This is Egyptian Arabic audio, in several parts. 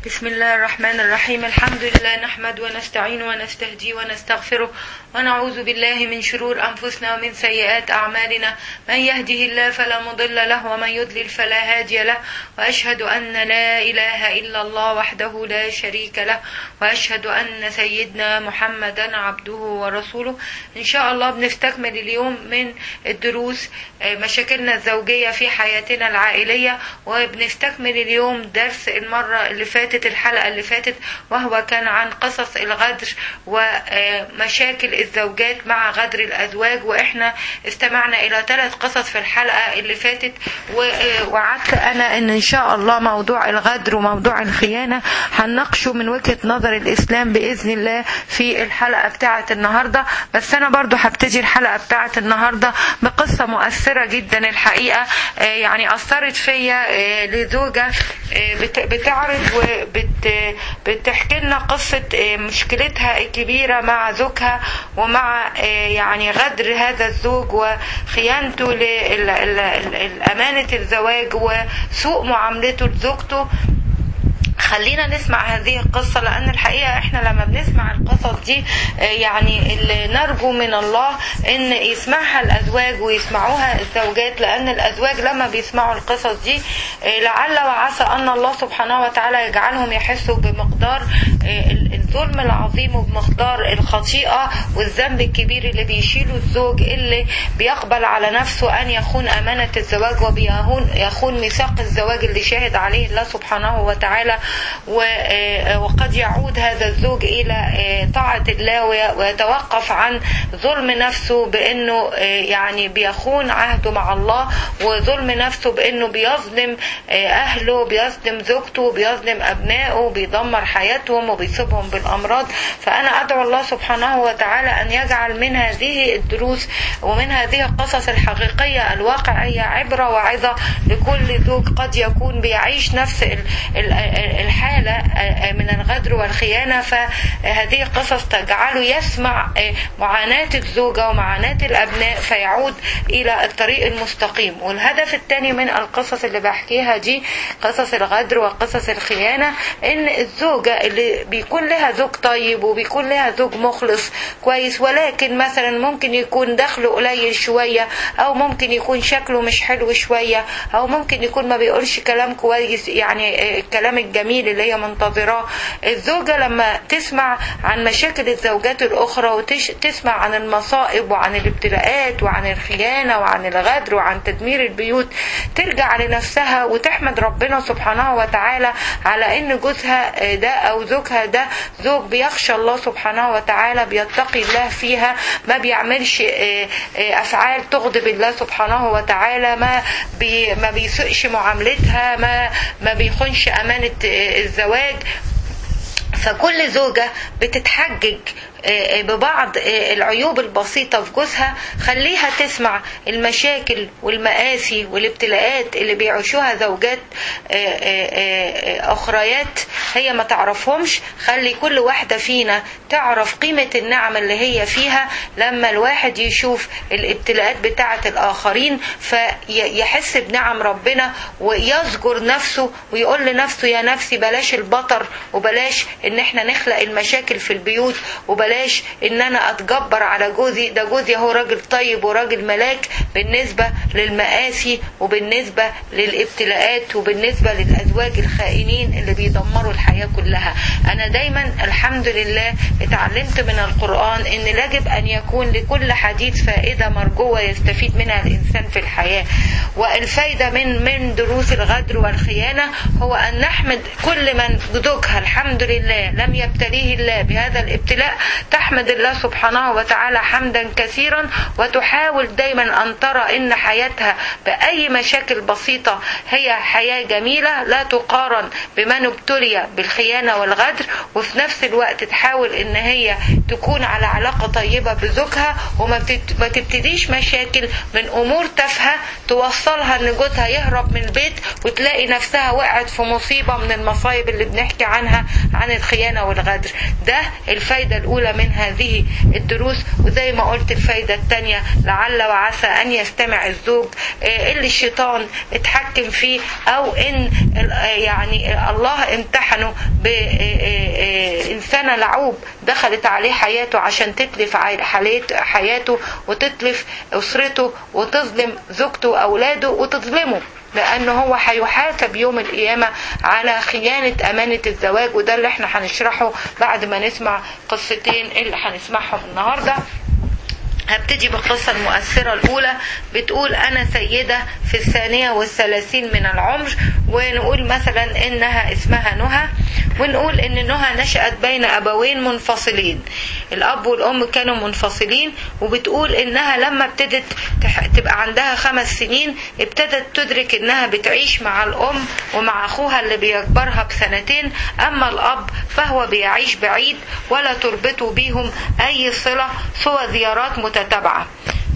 بسم الله الرحمن الرحيم الحمد لله نحمد ونستعين ونستهدي ونستغفره ونعوذ بالله من شرور أنفسنا ومن سيئات أعمالنا من يهده الله فلا مضل له ومن يضلل فلا هادي له وأشهد أن لا إله إلا الله وحده لا شريك له وأشهد أن سيدنا محمدا عبده ورسوله إن شاء الله بنستكمل اليوم من الدروس مشاكلنا الزوجية في حياتنا العائلية وبنستكمل اليوم درس المرة اللي فاتت الحلقة اللي فاتت وهو كان عن قصص الغدر ومشاكل الزوجات مع غدر الأزواج وإحنا استمعنا إلى ثلاث قصص في الحلقة اللي فاتت ووعدت أنا إن إن شاء الله موضوع الغدر وموضوع الخيانة هنناقشه من وجهة نظر الإسلام بإذن الله في الحلقة بتاعة النهاردة بس أنا برضو هبتدي الحلقة بتاعة النهاردة بقصة مؤثرة جدا الحقيقة يعني أثرت فيا لزوجة بتعرض وبتحكي لنا قصة مشكلتها الكبيرة مع زوجها ومع يعني غدر هذا الزوج وخيانته لأمانة الزواج وسوء معاملته لزوجته خلينا نسمع هذه القصة لأن الحقيقة احنا لما بنسمع القصص دي يعني اللي نرجو من الله ان يسمعها الأزواج ويسمعوها الزوجات لأن الأزواج لما بيسمعوا القصص دي لعل وعسى أن الله سبحانه وتعالى يجعلهم يحسوا بمقدار الظلم العظيم وبمقدار الخطيئة والذنب الكبير اللي بيشيله الزوج اللي بيقبل على نفسه أن يخون أمانة الزواج وبيخون ميثاق الزواج اللي شاهد عليه الله سبحانه وتعالى وقد يعود هذا الزوج إلى طاعة الله ويتوقف عن ظلم نفسه بأنه يعني بيخون عهده مع الله وظلم نفسه بأنه بيظلم أهله بيظلم زوجته بيظلم أبنائه بيدمر حياتهم وبيصيبهم بالأمراض فأنا أدعو الله سبحانه وتعالى أن يجعل من هذه الدروس ومن هذه القصص الحقيقية الواقعية عبرة وعظة لكل زوج قد يكون بيعيش نفس الحالة من الغدر والخيانة فهذه القصص تجعله يسمع معاناة الزوجة ومعاناة الأبناء فيعود إلى الطريق المستقيم والهدف الثاني من القصص اللي بحكيها دي قصص الغدر وقصص الخيانة إن الزوجة اللي بيكون لها زوج طيب وبيكون لها زوج مخلص كويس ولكن مثلا ممكن يكون دخله قليل شوية أو ممكن يكون شكله مش حلو شوية أو ممكن يكون ما بيقولش كلام كويس يعني الكلام الجميل اللي هي منتظراه الزوجة لما تسمع عن مشاكل الزوجات الأخرى وتسمع عن المصائب وعن الابتلاءات وعن الخيانة وعن الغدر وعن تدمير البيوت ترجع لنفسها وتحمد ربنا سبحانه وتعالى على ان جوزها ده او زوجها ده زوج بيخشى الله سبحانه وتعالى بيتقي الله فيها ما بيعملش افعال تغضب الله سبحانه وتعالى ما بي ما بيسئش معاملتها ما ما بيخونش امانه الزواج فكل زوجة بتتحجج ببعض العيوب البسيطة في جوزها خليها تسمع المشاكل والمآسي والابتلاءات اللي بيعيشوها زوجات أخريات هي ما تعرفهمش خلي كل واحدة فينا تعرف قيمة النعم اللي هي فيها لما الواحد يشوف الابتلاءات بتاعة الآخرين فيحس بنعم ربنا ويزجر نفسه ويقول لنفسه يا نفسي بلاش البطر وبلاش ان احنا نخلق المشاكل في البيوت وبلاش ان انا اتجبر على جوزي ده جوزي هو راجل طيب وراجل ملاك بالنسبة للمآسي وبالنسبة للابتلاءات وبالنسبة للازواج الخائنين اللي بيدمروا الحياة كلها انا دايما الحمد لله اتعلمت من القرآن ان يجب ان يكون لكل حديث فائدة مرجوة يستفيد منها الانسان في الحياة والفايدة من من دروس الغدر والخيانة هو ان نحمد كل من زوجها الحمد لله لم يبتليه الله بهذا الابتلاء تحمد الله سبحانه وتعالى حمدا كثيرا وتحاول دايما أن ترى إن حياتها بأي مشاكل بسيطة هي حياة جميلة لا تقارن بمن ابتلي بالخيانة والغدر وفي نفس الوقت تحاول إن هي تكون على علاقة طيبة بزوجها وما تبتديش مشاكل من أمور تافهة توصلها إن جوزها يهرب من البيت وتلاقي نفسها وقعت في مصيبة من المصايب اللي بنحكي عنها عن الخيانة والغدر ده الفايدة الأولى من هذه الدروس وزي ما قلت الفايدة الثانية لعل وعسى أن يستمع الزوج اللي الشيطان اتحكم فيه أو إن يعني الله امتحنه كانوا بإنسانة لعوب دخلت عليه حياته عشان تتلف حياته وتتلف أسرته وتظلم زوجته وأولاده وتظلمه لأنه هو هيحاسب يوم القيامة على خيانة أمانة الزواج وده اللي احنا هنشرحه بعد ما نسمع قصتين اللي هنسمعهم النهارده هبتدي بالقصة المؤثرة الأولى بتقول أنا سيدة في الثانية والثلاثين من العمر ونقول مثلا إنها اسمها نهى ونقول إن نهى نشأت بين أبوين منفصلين الأب والأم كانوا منفصلين وبتقول إنها لما ابتدت تبقى عندها خمس سنين ابتدت تدرك إنها بتعيش مع الأم ومع أخوها اللي بيكبرها بسنتين أما الأب فهو بيعيش بعيد ولا تربطه بيهم أي صلة سوى زيارات متتابعة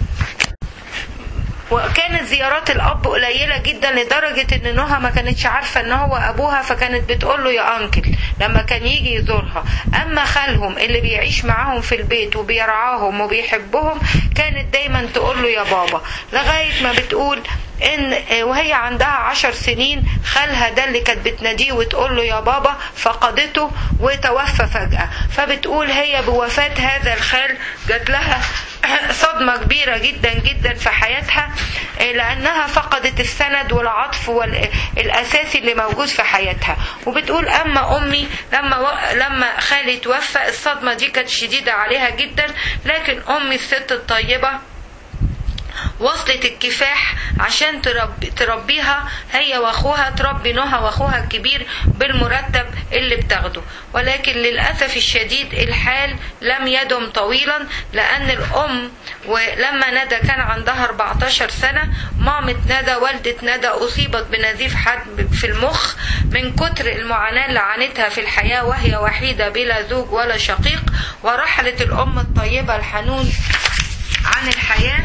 وكانت زيارات الاب قليله جدا لدرجه ان نهى ما كانتش عارفه ان هو ابوها فكانت بتقول له يا انكل لما كان يجي يزورها اما خالهم اللي بيعيش معاهم في البيت وبيرعاهم وبيحبهم كانت دايما تقول له يا بابا لغايه ما بتقول ان وهي عندها عشر سنين خالها ده اللي كانت بتناديه وتقول له يا بابا فقدته وتوفى فجأة فبتقول هي بوفاة هذا الخال جات لها صدمة كبيرة جدا جدا في حياتها لأنها فقدت السند والعطف والأساسي اللي موجود في حياتها وبتقول أما أمي لما لما خالي توفى الصدمة دي كانت شديدة عليها جدا لكن أمي الست الطيبة وصلت الكفاح عشان تربي تربيها هي واخوها تربي نهى واخوها الكبير بالمرتب اللي بتاخده ولكن للاسف الشديد الحال لم يدم طويلا لان الام ولما ندى كان عندها 14 سنه مامة ندى والدة ندى اصيبت بنزيف حاد في المخ من كتر المعاناه اللي عانتها في الحياه وهي وحيده بلا زوج ولا شقيق ورحلت الام الطيبه الحنون عن الحياه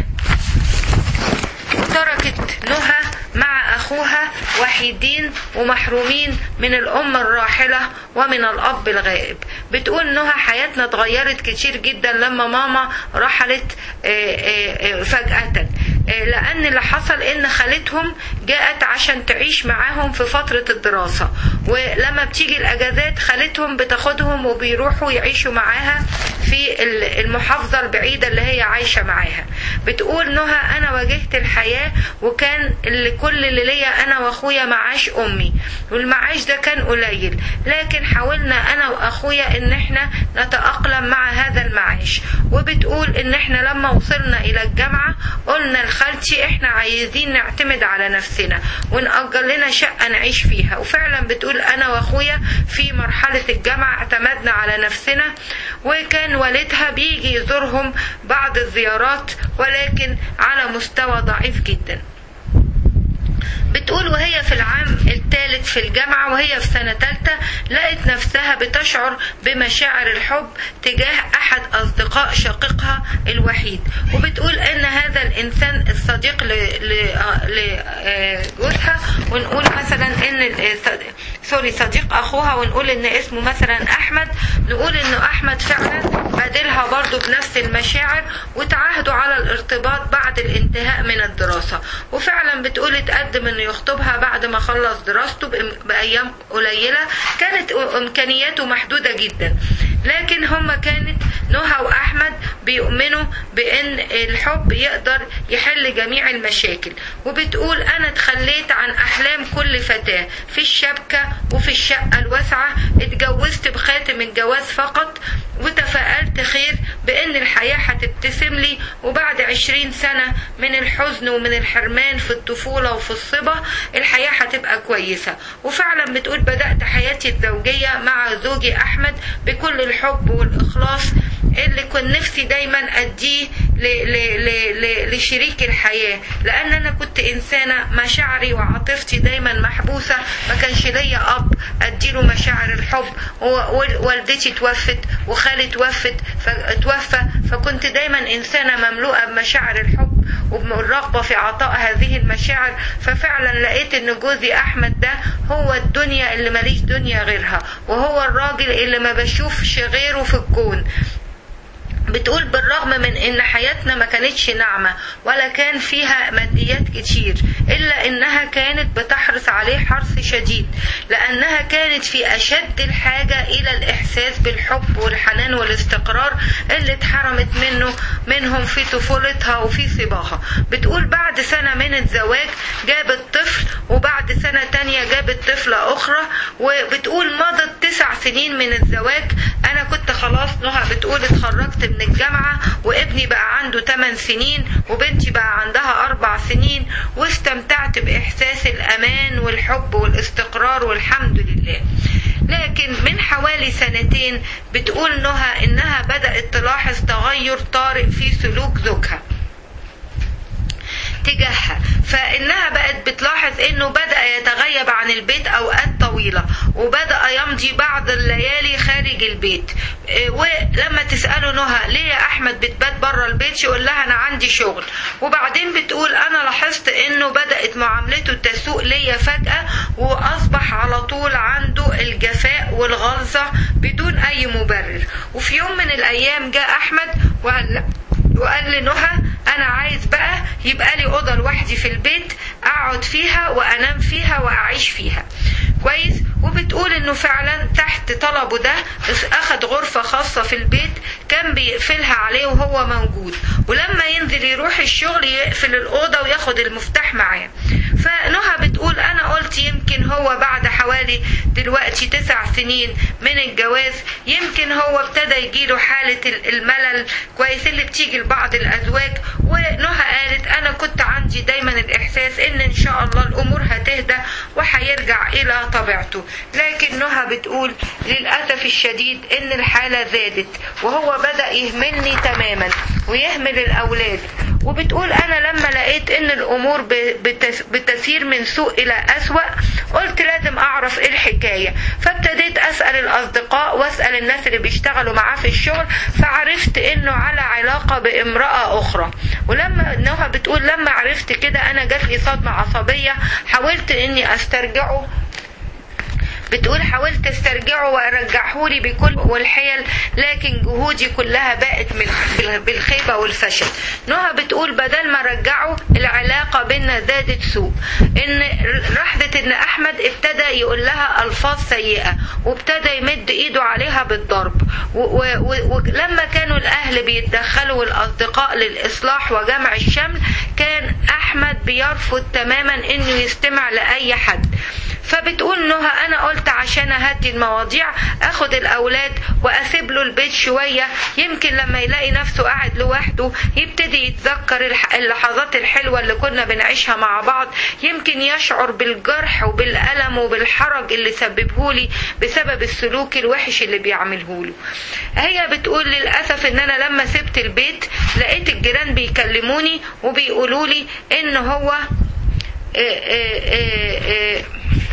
تركت نهى مع أخوها وحيدين ومحرومين من الأم الراحلة ومن الأب الغائب بتقول نهى حياتنا اتغيرت كتير جدا لما ماما رحلت فجأة لأن اللي حصل إن خالتهم جاءت عشان تعيش معاهم في فترة الدراسة ولما بتيجي الأجازات خالتهم بتاخدهم وبيروحوا يعيشوا معاها في المحافظة البعيدة اللي هي عايشة معاها بتقول نهى أنا واجهت الحياة وكان اللي كل اللي ليا أنا وأخويا معاش أمي والمعاش ده كان قليل لكن حاولنا أنا وأخويا إن إحنا نتأقلم مع هذا المعاش وبتقول إن إحنا لما وصلنا إلى الجامعة قلنا لخالتي إحنا عايزين نعتمد على نفسنا ونأجر لنا شقة نعيش فيها وفعلا بتقول أنا وأخويا في مرحلة الجامعة اعتمدنا على نفسنا وكان والدها بيجي يزورهم بعض الزيارات ولكن على مستوى ضعيف جدا بتقول وهي في العام الثالث في الجامعة وهي في سنة ثالثة لقت نفسها بتشعر بمشاعر الحب تجاه أحد أصدقاء شقيقها الوحيد وبتقول أن هذا الإنسان الصديق لجوزها ونقول مثلا أن سوري صديق أخوها ونقول أن اسمه مثلا أحمد نقول أنه أحمد فعلا بادلها برضو بنفس المشاعر وتعاهدوا على الارتباط بعد الانتهاء من الدراسة وفعلا بتقول اتقدم انه يخطبها بعد ما خلص دراسته بايام قليله كانت امكانياته محدوده جدا لكن هما كانت نهى واحمد بيؤمنوا بان الحب يقدر يحل جميع المشاكل وبتقول انا اتخليت عن احلام كل فتاه في الشبكه وفي الشقه الواسعه اتجوزت بخاتم الجواز فقط وتفائلت خير بان الحياه هتبتسم لي وبعد عشرين سنه من الحزن ومن الحرمان في الطفوله وفي الصبا الحياه هتبقى كويسه وفعلا بتقول بدات حياتي الزوجيه مع زوجي احمد بكل الحب والاخلاص اللي كنت نفسي دايما اديه لشريك الحياه لان انا كنت انسانه مشاعري وعاطفتي دايما محبوسه ما كانش ليا اب اديله مشاعر الحب ووالدتي توفت وخالي توفت توفى فكنت دايما انسانه مملوءه بمشاعر الحب والرغبه في عطاء هذه المشاعر ففعلا لقيت ان جوزي احمد ده هو الدنيا اللي ماليش دنيا غيرها وهو الراجل اللي ما بشوفش غيره في الكون بتقول بالرغم من ان حياتنا ما كانتش ناعمة ولا كان فيها ماديات كتير الا انها كانت بتحرص عليه حرص شديد لانها كانت في اشد الحاجة الى الاحساس بالحب والحنان والاستقرار اللي اتحرمت منه منهم في طفولتها وفي صباها بتقول بعد سنة من الزواج جابت طفل وبعد سنة تانية جابت طفلة اخرى وبتقول مضت تسع سنين من الزواج انا كنت خلاص نهى بتقول اتخرجت من الجامعة وابني بقى عنده 8 سنين وبنتي بقى عندها أربع سنين واستمتعت بإحساس الأمان والحب والاستقرار والحمد لله لكن من حوالي سنتين بتقول نهى إنها بدأت تلاحظ تغير طارئ في سلوك زوجها تجاهها فإنها بقت بتلاحظ إنه بدأ يتغيب عن البيت أوقات طويلة وبدأ يمضي بعض الليالي خارج البيت ولما تسأله نهى ليه يا أحمد بتبات بره البيت يقول لها أنا عندي شغل وبعدين بتقول أنا لاحظت إنه بدأت معاملته تسوء ليا فجأة وأصبح على طول عنده الجفاء والغلظة بدون أي مبرر وفي يوم من الأيام جاء أحمد وقال وقال لنهى انا عايز بقى يبقى لي اوضه لوحدي في البيت اقعد فيها وانام فيها واعيش فيها كويس وبتقول انه فعلا تحت طلبه ده اخد غرفة خاصة في البيت كان بيقفلها عليه وهو موجود ولما ينزل يروح الشغل يقفل الأوضة وياخد المفتاح معاه فنهى بتقول انا قلت يمكن هو بعد حوالي دلوقتي تسع سنين من الجواز يمكن هو ابتدى يجيله حالة الملل كويس اللي بتيجي لبعض الازواج ونهى قالت انا كنت عندي دايما الاحساس ان ان شاء الله الامور هتهدى وهيرجع الى طبيعته لكن نهى بتقول للاسف الشديد ان الحالة زادت وهو بدأ يهملني تماما ويهمل الاولاد وبتقول انا لما لقيت ان الامور بتسير من سوء الى اسوأ قلت لازم اعرف ايه الحكاية فابتديت اسأل الاصدقاء واسأل الناس اللي بيشتغلوا معاه في الشغل فعرفت انه على علاقة بامرأة اخرى ولما نهى بتقول لما عرفت كده انا جات لي صدمة عصبية حاولت اني استرجعه بتقول حاولت استرجعه وارجعه لي بكل والحيل لكن جهودي كلها بقت من بالخيبه والفشل نهى بتقول بدل ما رجعه العلاقه بينا زادت سوء ان لحظه ان احمد ابتدى يقول لها الفاظ سيئه وابتدى يمد ايده عليها بالضرب ولما كانوا الاهل بيتدخلوا والاصدقاء للاصلاح وجمع الشمل كان احمد بيرفض تماما انه يستمع لاي حد فبتقول نهى انا قلت عشان اهدي المواضيع اخد الاولاد واسيب له البيت شويه يمكن لما يلاقي نفسه قاعد لوحده يبتدي يتذكر اللحظات الحلوه اللي كنا بنعيشها مع بعض يمكن يشعر بالجرح وبالالم وبالحرج اللي سببه لي بسبب السلوك الوحش اللي بيعمله له هي بتقول للاسف ان انا لما سبت البيت لقيت الجيران بيكلموني وبيقولوا لي ان هو إيه إيه إيه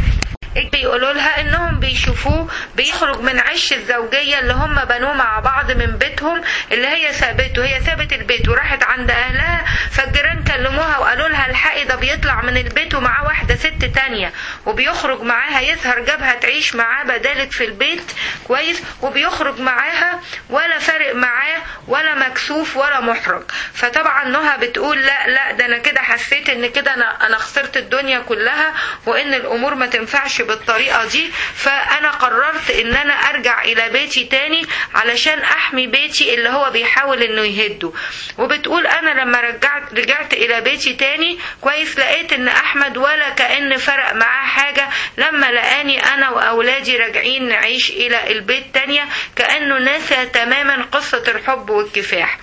بيقولوا لها انهم بيشوفوه بيخرج من عش الزوجيه اللي هم بنوه مع بعض من بيتهم اللي هي سابته هي سابت البيت وراحت عند اهلها فالجيران كلموها وقالوا لها الحقي ده بيطلع من البيت ومعاه واحده ست تانية وبيخرج معاها يظهر جابها تعيش معاه بدالك في البيت كويس وبيخرج معاها ولا فارق معاه ولا مكسوف ولا محرج فطبعا نهى بتقول لا لا ده انا كده حسيت ان كده انا انا خسرت الدنيا كلها وان الامور ما تنفعش بالطريقة دي فأنا قررت إن أنا أرجع إلى بيتي تاني علشان أحمي بيتي اللي هو بيحاول إنه يهده وبتقول أنا لما رجعت رجعت إلى بيتي تاني كويس لقيت إن أحمد ولا كأن فرق معاه حاجة لما لقاني أنا وأولادي راجعين نعيش إلى البيت تانية كأنه نسى تماما قصة الحب والكفاح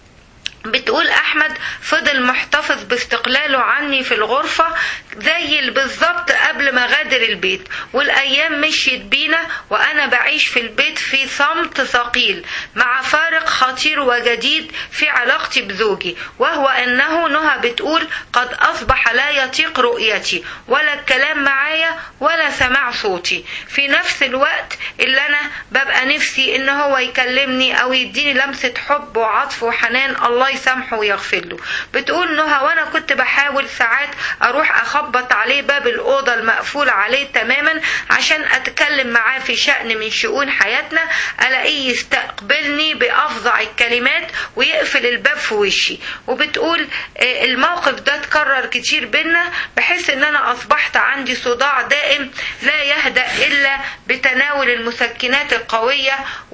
بتقول احمد فضل محتفظ باستقلاله عني في الغرفه زي بالظبط قبل ما غادر البيت والايام مشيت بينا وانا بعيش في البيت في صمت ثقيل مع فارق خطير وجديد في علاقتي بزوجي وهو انه نهى بتقول قد اصبح لا يطيق رؤيتي ولا الكلام معايا ولا سماع صوتي في نفس الوقت اللي انا ببقى نفسي ان هو يكلمني او يديني لمسه حب وعطف وحنان الله الله يسامحه ويغفر له بتقول نهى وانا كنت بحاول ساعات اروح اخبط عليه باب الاوضه المقفول عليه تماما عشان اتكلم معاه في شان من شؤون حياتنا الاقيه يستقبلني بافظع الكلمات ويقفل الباب في وشي وبتقول آه، الموقف ده اتكرر كتير بينا بحيث ان انا اصبحت عندي صداع دائم لا يهدأ الا بتناول المسكنات القوية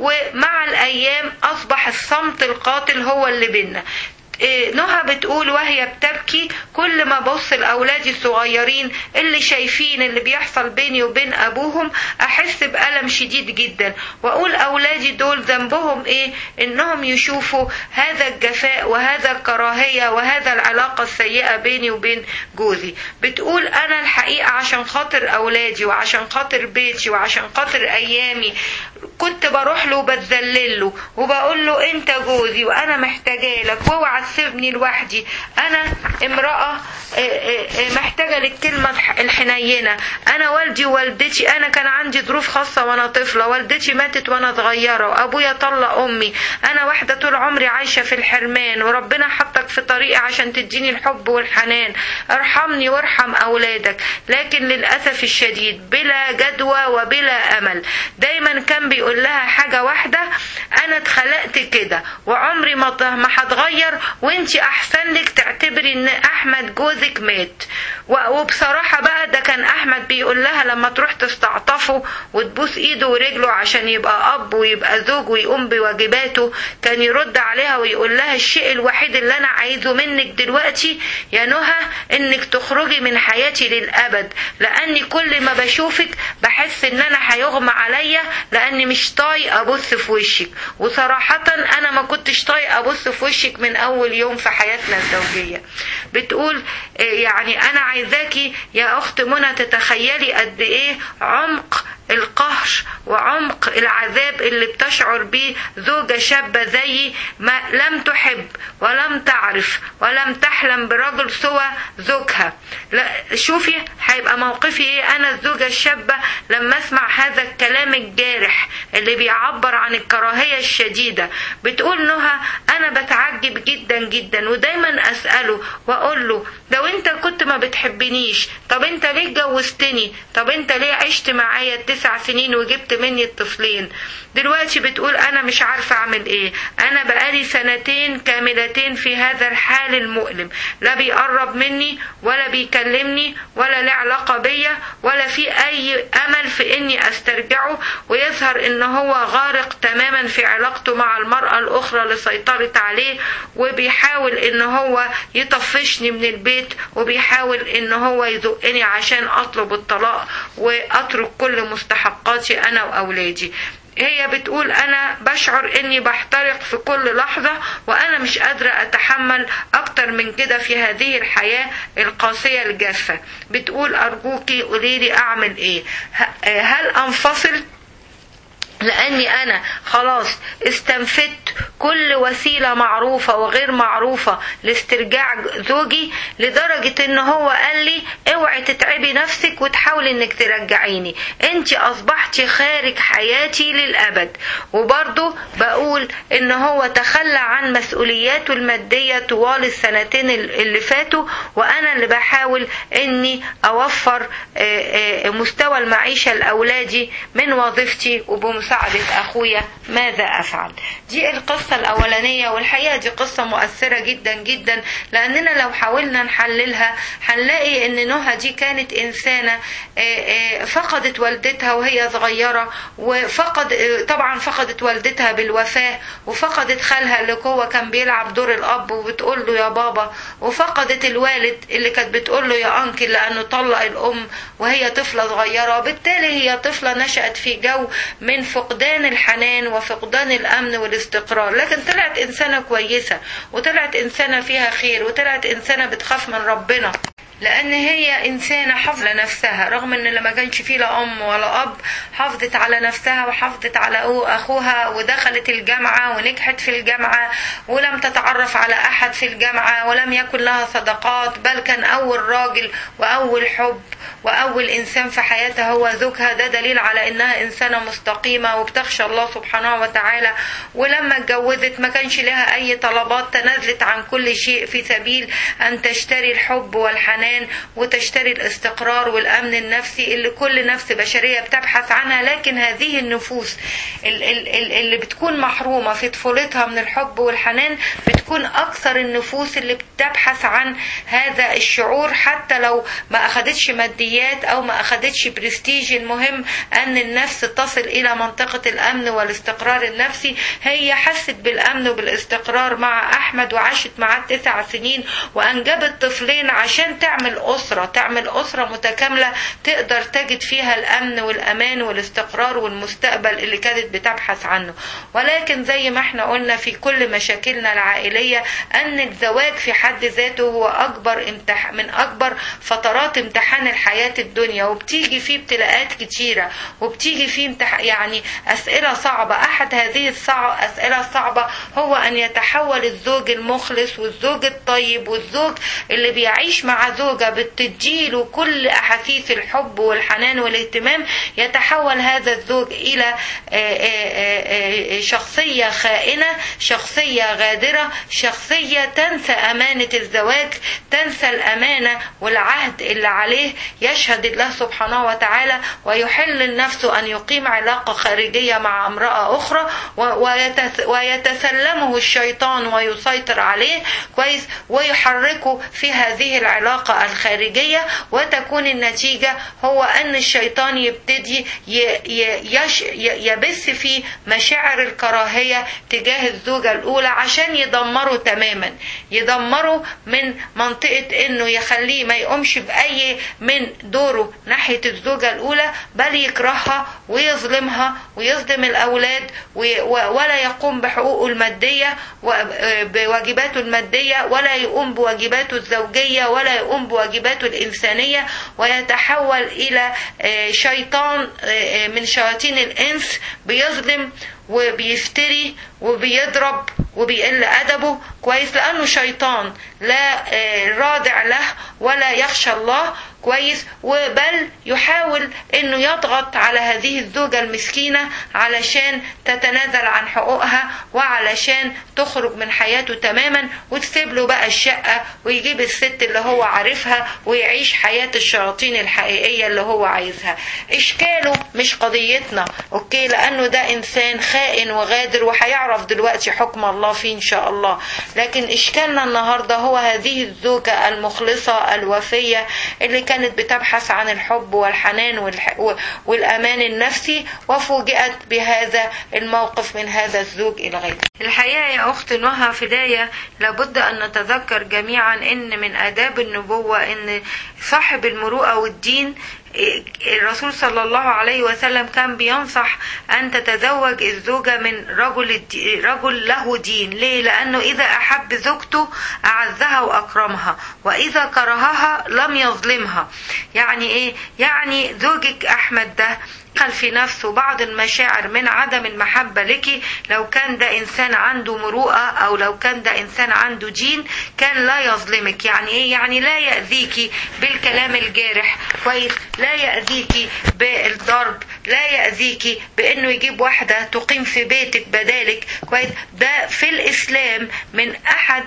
ومع الايام اصبح الصمت القاتل هو اللي بينا إيه، نهى بتقول وهي بتبكي كل ما بص لاولادي الصغيرين اللي شايفين اللي بيحصل بيني وبين ابوهم احس بالم شديد جدا واقول اولادي دول ذنبهم ايه انهم يشوفوا هذا الجفاء وهذا الكراهيه وهذا العلاقه السيئه بيني وبين جوزي بتقول انا الحقيقه عشان خاطر اولادي وعشان خاطر بيتي وعشان خاطر ايامي كنت بروح له وبتذلل له وبقول له انت جوزي وانا محتاجه لك واوعى تسيبني لوحدي انا امراه اه، اه، اه، محتاجه للكلمه الح- الحنينه انا والدي ووالدتي انا كان عندي ظروف خاصه وانا طفله والدتي ماتت وانا صغيره وابويا طلق امي انا واحده طول عمري عايشه في الحرمان وربنا حطك في طريقي عشان تديني الحب والحنان ارحمني وارحم اولادك لكن للاسف الشديد بلا جدوى وبلا امل دايما كان بيقول لها حاجه واحده انا اتخلقت كده وعمري ما ط- ما هتغير وانتي احسن لك تعتبري ان احمد جوزك مات و- وبصراحه بقى ده كان احمد بيقول لها لما تروح تستعطفه وتبوس ايده ورجله عشان يبقى اب ويبقى زوج ويقوم بواجباته كان يرد عليها ويقول لها الشيء الوحيد اللي انا عايزه منك دلوقتي يا نهى انك تخرجي من حياتي للابد لاني كل ما بشوفك بحس ان انا هيغمى عليا لاني مش طايق ابص في وشك وصراحه انا ما كنتش طايق ابص في وشك من اول يوم في حياتنا الزوجيه بتقول آه، يعني انا عايزاكي يا اخت منى تتخيلي قد ايه عمق القهر وعمق العذاب اللي بتشعر بيه زوجة شابة زيي ما لم تحب ولم تعرف ولم تحلم برجل سوى زوجها لا شوفي هيبقى موقفي ايه انا الزوجة الشابة لما اسمع هذا الكلام الجارح اللي بيعبر عن الكراهية الشديدة بتقول نهى انا بتعجب جدا جدا ودايما اسأله واقول له لو انت كنت ما بتحبنيش طب انت ليه اتجوزتني طب انت ليه عشت معايا التسع سنين وجبت مني الطفلين دلوقتي بتقول انا مش عارفة اعمل ايه انا بقالي سنتين كاملتين في هذا الحال المؤلم لا بيقرب مني ولا بيكلمني ولا له علاقة بيا ولا في اي امل في اني استرجعه ويظهر ان هو غارق تماما في علاقته مع المرأة الاخرى اللي سيطرت عليه وبيحاول ان هو يطفشني من البيت وبيحاول ان هو يزقني عشان اطلب الطلاق واترك كل مستحقاتي انا واولادي هي بتقول انا بشعر اني بحترق في كل لحظة وانا مش قادرة اتحمل اكتر من كده في هذه الحياة القاسية الجافة بتقول ارجوكي قوليلي اعمل ايه ه- هل انفصل لاني انا خلاص استنفدت كل وسيله معروفه وغير معروفه لاسترجاع زوجي لدرجه ان هو قال لي اوعي تتعبي نفسك وتحاولي انك ترجعيني انت اصبحتي خارج حياتي للابد وبرضه بقول ان هو تخلى عن مسؤولياته الماديه طوال السنتين اللي فاتوا وانا اللي بحاول اني اوفر آه، آه، مستوى المعيشه لاولادي من وظيفتي وبمساعده اخويا ماذا افعل دي القصه الاولانيه والحقيقه دي قصه مؤثره جدا جدا لاننا لو حاولنا نحللها هنلاقي ان نهى دي كانت انسانه آه، آه، فقدت والدتها وهي صغيره وفقد آه، طبعا فقدت والدتها بالوفاه وفقدت خالها اللي هو كان بيلعب دور الاب وبتقول له يا بابا وفقدت الوالد اللي كانت بتقول له يا انكل لانه طلق الام وهي طفله صغيره وبالتالي هي طفله نشات في جو من فقدان الحنان وفقدان الامن والاستقرار لكن طلعت انسانه كويسه وطلعت انسانه فيها خير وطلعت انسانه بتخاف من ربنا لان هي انسانه حافظه نفسها رغم ان ما كانش فيه لا ام ولا اب حافظت على نفسها وحافظت على اخوها ودخلت الجامعه ونجحت في الجامعه ولم تتعرف على احد في الجامعه ولم يكن لها صداقات بل كان اول راجل واول حب واول انسان في حياتها هو زوجها ده دليل على انها انسانه مستقيمه وبتخشى الله سبحانه وتعالى ولما اتجوزت ما كانش لها اي طلبات تنازلت عن كل شيء في سبيل ان تشتري الحب والحنان وتشتري الاستقرار والامن النفسي اللي كل نفس بشريه بتبحث عنها لكن هذه النفوس اللي بتكون محرومه في طفولتها من الحب والحنان بتكون اكثر النفوس اللي بتبحث عن هذا الشعور حتى لو ما اخدتش ماديات او ما اخدتش برستيج المهم ان النفس تصل الى منطقه الامن والاستقرار النفسي هي حست بالامن وبالاستقرار مع احمد وعاشت معاه تسع سنين وانجبت طفلين عشان تعمل اسره تعمل اسره متكامله تقدر تجد فيها الامن والامان والاستقرار والمستقبل اللي كانت بتبحث عنه ولكن زي ما احنا قلنا في كل مشاكلنا العائليه ان الزواج في حد ذاته هو اكبر امتح من اكبر فترات امتحان الحياه الدنيا وبتيجي فيه ابتلاءات كتيره وبتيجي فيه امتح... يعني اسئله صعبه احد هذه الصعب الاسئله الصعبه هو ان يتحول الزوج المخلص والزوج الطيب والزوج اللي بيعيش مع زوجه بتديله كل احاسيس الحب والحنان والاهتمام يتحول هذا الزوج الى شخصيه خائنه شخصيه غادره شخصيه تنسى امانه الزواج تنسى الامانه والعهد اللي عليه يشهد الله سبحانه وتعالى ويحل لنفسه ان يقيم علاقه خارجيه مع امراه اخرى ويتسلمه الشيطان ويسيطر عليه كويس ويحركه في هذه العلاقه الخارجيه وتكون النتيجه هو ان الشيطان يبتدي يبث فيه مشاعر الكراهيه تجاه الزوجه الاولى عشان يدمره تماما يدمره من منطقه انه يخليه ما يقومش باي من دوره ناحيه الزوجه الاولى بل يكرهها ويظلمها ويظلم الاولاد ولا يقوم بحقوقه الماديه بواجباته الماديه ولا يقوم بواجباته الزوجيه ولا يقوم بواجباته الانسانيه ويتحول الى شيطان من شياطين الانس بيظلم وبيفتري وبيضرب وبيقل ادبه كويس لانه شيطان لا رادع له ولا يخشى الله كويس وبل يحاول انه يضغط على هذه الزوجه المسكينه علشان تتنازل عن حقوقها وعلشان تخرج من حياته تماما وتسيب له بقى الشقه ويجيب الست اللي هو عارفها ويعيش حياه الشياطين الحقيقيه اللي هو عايزها اشكاله مش قضيتنا اوكي لانه ده انسان خائن وغادر وهيعرف دلوقتي حكم الله فيه ان شاء الله لكن اشكالنا النهارده هو هذه الزوجه المخلصه الوفيه اللي كانت بتبحث عن الحب والحنان والح... والامان النفسي وفوجئت بهذا الموقف من هذا الزوج الغير الحقيقه يا اخت نهى فدايه لابد ان نتذكر جميعا ان من اداب النبوه ان صاحب المروءه والدين الرسول صلى الله عليه وسلم كان بينصح أن تتزوج الزوجة من رجل رجل له دين ليه؟ لأنه إذا أحب زوجته أعزها وأكرمها وإذا كرهها لم يظلمها يعني إيه؟ يعني زوجك أحمد ده دخل في نفسه بعض المشاعر من عدم المحبة لك لو كان ده إنسان عنده مروءة أو لو كان ده إنسان عنده دين كان لا يظلمك يعني إيه يعني لا يأذيكي بالكلام الجارح كويس لا يأذيكي بالضرب لا يأذيكي بأنه يجيب واحدة تقيم في بيتك بدالك كويس ده في الإسلام من أحد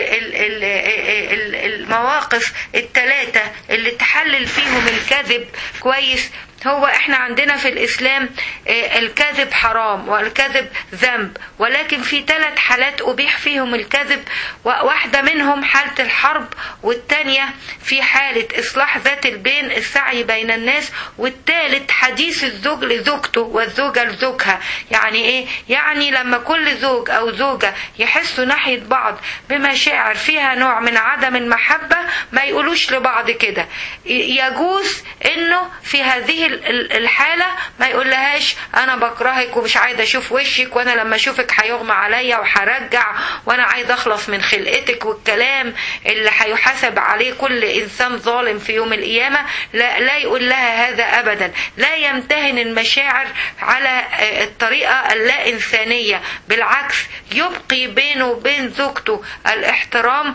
المواقف الثلاثة اللي تحلل فيهم الكذب كويس هو احنا عندنا في الاسلام الكذب حرام والكذب ذنب ولكن في ثلاث حالات ابيح فيهم الكذب واحدة منهم حالة الحرب والتانية في حالة اصلاح ذات البين السعي بين الناس والثالث حديث الزوج لزوجته والزوجة لزوجها يعني ايه يعني لما كل زوج او زوجة يحسوا ناحية بعض بمشاعر فيها نوع من عدم المحبة ما يقولوش لبعض كده يجوز انه في هذه ال- ال- الحالة ما يقولهاش أنا بكرهك ومش عايز أشوف وشك وأنا لما أشوفك هيغمى عليا وهرجع وأنا عايز أخلص من خلقتك والكلام اللي هيحاسب عليه كل إنسان ظالم في يوم القيامة لا, لا يقول لها هذا أبدا لا يمتهن المشاعر على آه، الطريقة اللا إنسانية بالعكس يبقي بينه وبين زوجته الاحترام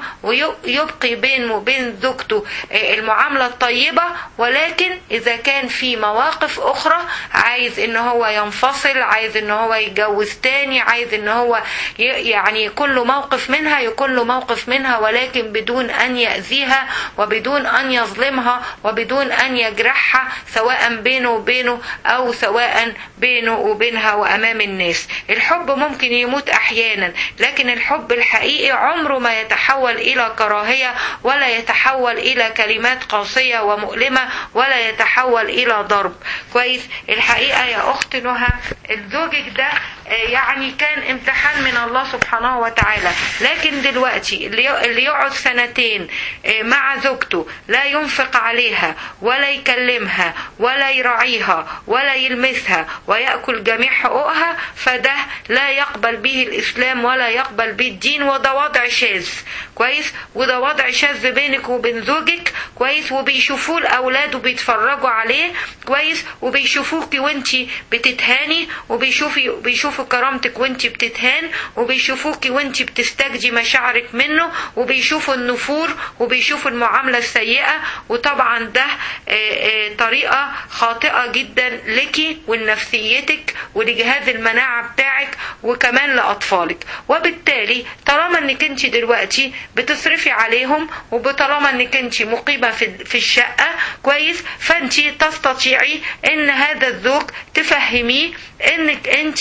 ويبقي بينه وبين زوجته آه، المعاملة الطيبة ولكن إذا كان في مواقف أخرى عايز إن هو ينفصل عايز إن هو يتجوز تاني عايز إن هو ي- يعني يكون له موقف منها يكون له موقف منها ولكن بدون أن يأذيها وبدون أن يظلمها وبدون أن يجرحها سواء بينه وبينه أو سواء بينه وبينها وأمام الناس الحب ممكن يموت أحيانا لكن الحب الحقيقي عمره ما يتحول إلى كراهية ولا يتحول إلى كلمات قاسية ومؤلمة ولا يتحول إلى ضرب كويس الحقيقة يا أخت نهى زوجك ده آه، يعني كان امتحان من الله سبحانه وتعالى لكن دلوقتي اللي اللي يقعد سنتين آه، مع زوجته لا ينفق عليها ولا يكلمها ولا يراعيها ولا يلمسها ويأكل جميع حقوقها فده لا يقبل به الإسلام ولا يقبل به الدين وده وضع شاذ كويس وده وضع شاذ بينك وبين زوجك كويس وبيشوفوه الأولاد وبيتفرجوا عليه كويس وبيشوفوكي وانتي بتتهاني وبيشوفي بيشوفوا كرامتك وانتي بتتهان وبيشوفوكي وانتي بتستجدي مشاعرك منه وبيشوفوا النفور وبيشوفوا المعاملة السيئة وطبعا ده آه، آه، طريقة خاطئة جدا لك ولنفسيتك ولجهاز المناعة بتاعك وكمان لأطفالك وبالتالي طالما انك انت دلوقتي بتصرفي عليهم وبطالما انك انت مقيمة في في الشقة كويس فانت تستطيعي ان هذا الزوج تفهميه انك انت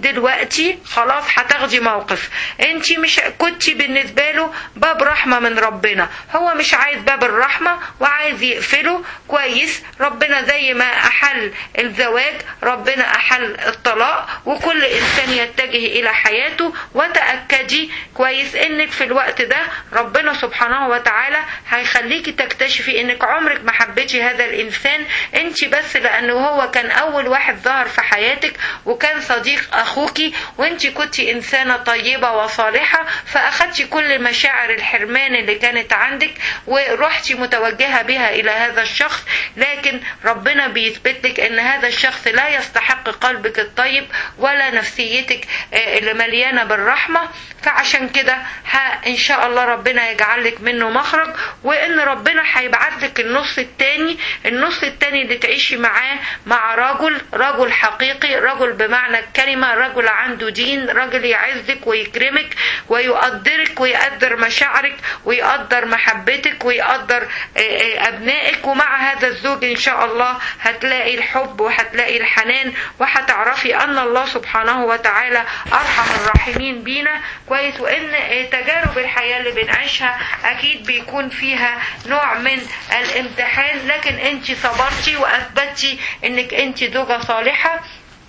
دلوقتي خلاص هتاخدي موقف انت مش كنت بالنسبة له باب رحمة من ربنا هو مش عايز باب الرحمة وعايز يقفله كويس ربنا زي ما احل الزواج ربنا احل الطلاق وكل انسان يتجه الى حياته وتأكدي كويس انك في الوقت ده ربنا سبحانه وتعالى هيخليكي تكتشفي انك عمرك ما حبيتي هذا الانسان انت بس لانه هو كان اول واحد ظهر في حياتك وكان صديق اخوكي وانت كنت انسانة طيبة وصالحة فاخدتي كل مشاعر الحرمان اللي كانت عندك ورحتي متوجهة بها الى هذا الشخص لكن ربنا بيثبت لك ان هذا الشخص لا يستحق قلبك الطيب ولا نفسيتك آه، اللي مليانة بالرحمة فعشان كده ها ان شاء الله ربنا يجعل لك منه مخرج وان ربنا هيبعت لك النص التاني النص التاني اللي تعيشي معاه مع رجل رجل حقيقي رجل بمعنى الكلمة رجل عنده دين رجل يعزك ويكرمك ويقدرك ويقدر مشاعرك ويقدر محبتك ويقدر آه، آه، ابنائك ومع هذا الزوج ان شاء الله هتلاقي الحب وهتلاقي الحنان وهتعرفي ان الله سبحانه وتعالى ارحم الراحمين بينا كويس وان آه، تجارب الحياه اللي بنعيشها اكيد بيكون فيها نوع من الامتحان لكن انت صبرتي واثبتي انك انت زوجه صالحه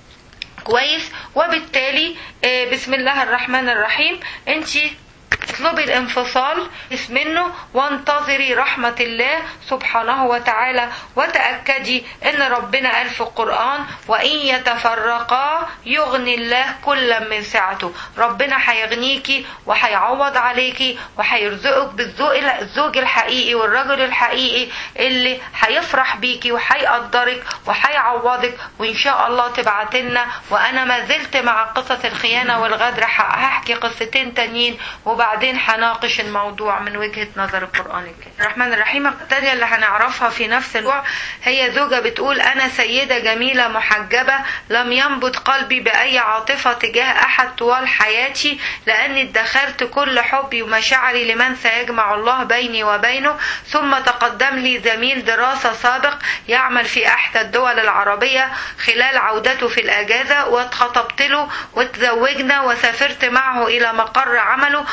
كويس وبالتالي آه، بسم الله الرحمن الرحيم انت اطلبي الانفصال منه وانتظري رحمة الله سبحانه وتعالى وتأكدي ان ربنا قال في القرآن وان يتفرقا يغني الله كلا من سعته ربنا هيغنيكي وهيعوض عليكي وهيرزقك بالذوق الزوج الحقيقي والرجل الحقيقي اللي هيفرح بيكي وهيقدرك وهيعوضك وان شاء الله تبعتلنا وانا ما زلت مع قصص الخيانة والغدر هحكي قصتين تانيين وبعدين هناقش الموضوع من وجهة نظر القرآن الكريم الرحمن الرحيم التانية اللي هنعرفها في نفس الوقت هي زوجة بتقول أنا سيدة جميلة محجبة لم ينبت قلبي بأي عاطفة تجاه أحد طوال حياتي لأني ادخرت كل حبي ومشاعري لمن سيجمع الله بيني وبينه ثم تقدم لي زميل دراسة سابق يعمل في أحدى الدول العربية خلال عودته في الأجازة واتخطبت له وتزوجنا وسافرت معه إلى مقر عمله وبدأ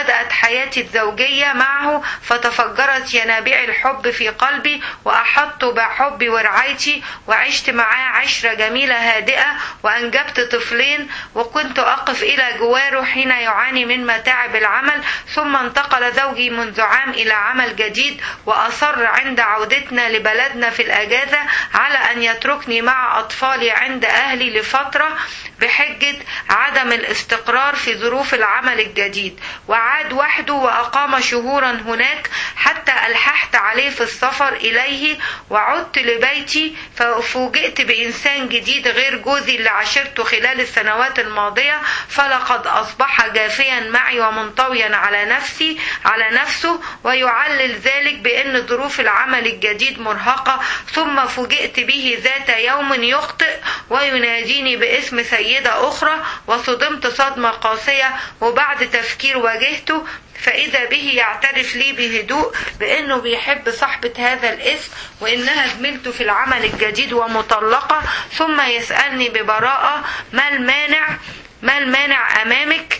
وبدأت حياتي الزوجية معه فتفجرت ينابيع الحب في قلبي وأحط بحبي ورعايتي وعشت معاه عشرة جميلة هادئة وأنجبت طفلين وكنت أقف إلى جواره حين يعاني من متاعب العمل ثم انتقل زوجي منذ عام إلى عمل جديد وأصر عند عودتنا لبلدنا في الأجازة على أن يتركني مع أطفالي عند أهلي لفترة بحجة عدم الاستقرار في ظروف العمل الجديد وعاد وحده وأقام شهورا هناك حتى ألححت عليه في السفر إليه وعدت لبيتي ففوجئت بإنسان جديد غير جوزي اللي عشرته خلال السنوات الماضية فلقد أصبح جافيا معي ومنطويا على نفسي على نفسه ويعلل ذلك بأن ظروف العمل الجديد مرهقة ثم فوجئت به ذات يوم يخطئ ويناديني باسم سيدة أخرى وصدمت صدمة قاسية وبعد تفكير واجهته فإذا به يعترف لي بهدوء بأنه بيحب صاحبة هذا الاسم وإنها زميلته في العمل الجديد ومطلقة ثم يسألني ببراءة ما المانع ما المانع أمامك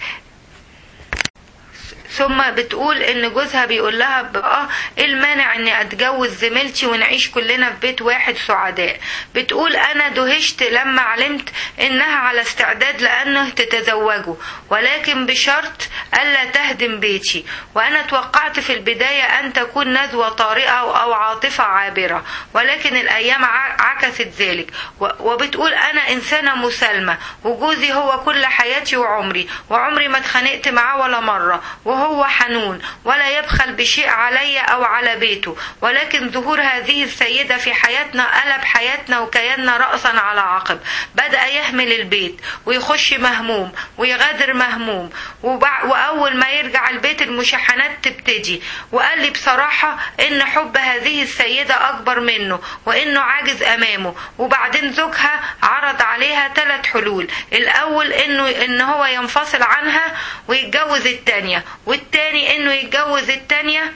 ثم بتقول ان جوزها بيقول لها بقى ايه المانع اني اتجوز زميلتي ونعيش كلنا في بيت واحد سعداء بتقول انا دهشت لما علمت انها على استعداد لانه تتزوجه ولكن بشرط الا تهدم بيتي وانا توقعت في البداية ان تكون نزوة طارئة او عاطفة عابرة ولكن الايام عكست ذلك وبتقول انا انسانة مسالمة وجوزي هو كل حياتي وعمري وعمري ما اتخانقت معاه ولا مرة وهو هو حنون ولا يبخل بشيء علي أو على بيته ولكن ظهور هذه السيدة في حياتنا قلب حياتنا وكياننا رأسا على عقب بدأ يهمل البيت ويخش مهموم ويغادر مهموم وبع... وأول ما يرجع البيت المشاحنات تبتدي وقال لي بصراحة إن حب هذه السيدة أكبر منه وإنه عاجز أمامه وبعدين زوجها عرض عليها ثلاث حلول الأول إنه إن هو ينفصل عنها ويتجوز التانية والتاني انه يتجوز التانية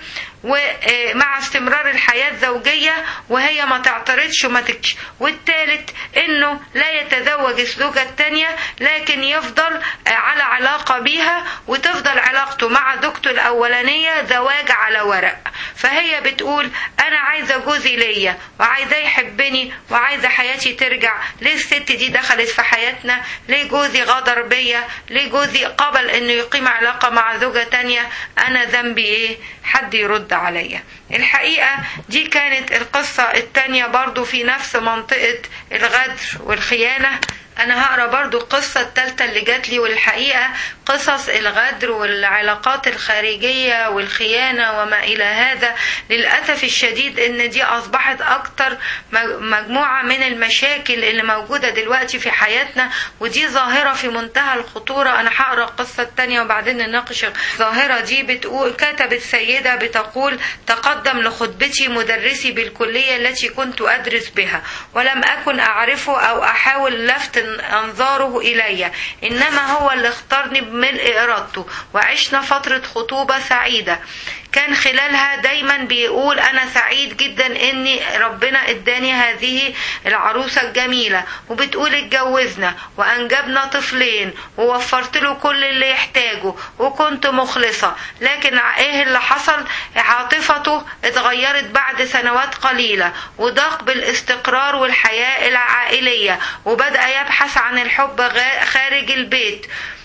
ومع استمرار الحياة الزوجية وهي ما تعترضش وما تكش والتالت انه لا يتزوج الزوجة التانية لكن يفضل على علاقة بيها وتفضل علاقته مع زوجته الاولانية زواج على ورق فهي بتقول انا عايزة جوزي ليا وعايزاه يحبني وعايزة حياتي ترجع ليه الست دي دخلت في حياتنا ليه جوزي غدر بيا ليه جوزي قبل انه يقيم علاقة مع زوجة تانية انا ذنبي ايه حد يرد عليا الحقيقة دي كانت القصة التانية برضو في نفس منطقة الغدر والخيانة انا هقرا برضو القصة التالتة اللي جات لي والحقيقة قصص الغدر والعلاقات الخارجية والخيانة وما الى هذا للأسف الشديد ان دي اصبحت اكتر مجموعة من المشاكل اللي موجودة دلوقتي في حياتنا ودي ظاهرة في منتهى الخطورة انا هقرا القصة التانية وبعدين نناقش الظاهرة دي بتقول كتبت سيدة بتقول تقدم لخطبتي مدرسي بالكلية التي كنت ادرس بها ولم اكن اعرفه او احاول لفت انظاره الي انما هو اللي اختارني بملء ارادته وعشنا فترة خطوبة سعيدة كان خلالها دايما بيقول انا سعيد جدا اني ربنا اداني هذه العروسة الجميلة وبتقول اتجوزنا وانجبنا طفلين ووفرت له كل اللي يحتاجه وكنت مخلصة لكن ايه اللي حصل عاطفته اتغيرت بعد سنوات قليلة وضاق بالاستقرار والحياة العائلية وبدأ يبحث عن الحب خارج البيت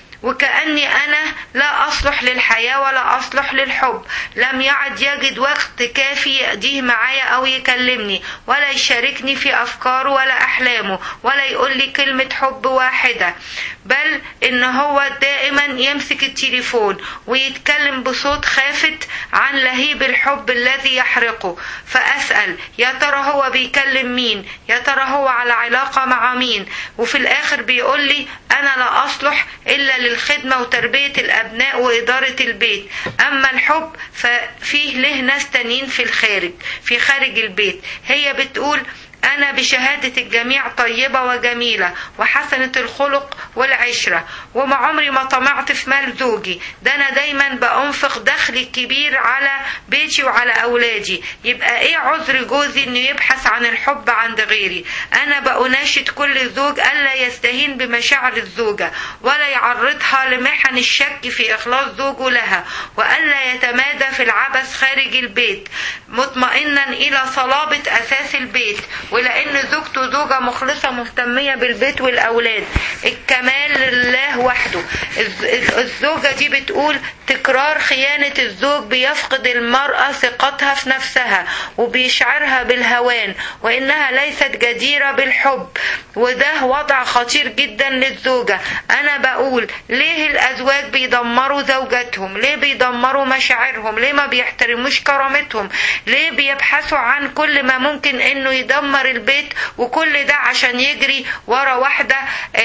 وكأني أنا لا أصلح للحياة ولا أصلح للحب لم يعد يجد وقت كافي يقضيه معايا أو يكلمني ولا يشاركني في أفكاره ولا أحلامه ولا يقول لي كلمة حب واحدة بل إن هو دائما يمسك التليفون ويتكلم بصوت خافت عن لهيب الحب الذي يحرقه فأسأل يا ترى هو بيكلم مين يا ترى هو على علاقة مع مين وفي الآخر بيقول لي أنا لا أصلح إلا للخدمة وتربية الأبناء وإدارة البيت أما الحب ففيه له ناس تانيين في الخارج في خارج البيت هي بتقول أنا بشهادة الجميع طيبة وجميلة وحسنة الخلق والعشرة وما عمري ما طمعت في مال زوجي ده أنا دايما بأنفق دخلي كبير على بيتي وعلى أولادي يبقى إيه عذر جوزي إنه يبحث عن الحب عند غيري أنا بأناشد كل زوج ألا يستهين بمشاعر الزوجة ولا يعرضها لمحن الشك في إخلاص زوجه لها وألا يتمادى في العبث خارج البيت مطمئنا إلى صلابة أساس البيت ولأن زوجته زوجة مخلصة مهتمية بالبيت والأولاد الكمال لله وحده الزوجة دي بتقول تكرار خيانة الزوج بيفقد المرأة ثقتها في نفسها وبيشعرها بالهوان وإنها ليست جديرة بالحب وده وضع خطير جدا للزوجة أنا بقول ليه الأزواج بيدمروا زوجاتهم ليه بيدمروا مشاعرهم ليه ما بيحترموش كرامتهم ليه بيبحثوا عن كل ما ممكن انه يدمر البيت وكل ده عشان يجري ورا واحدة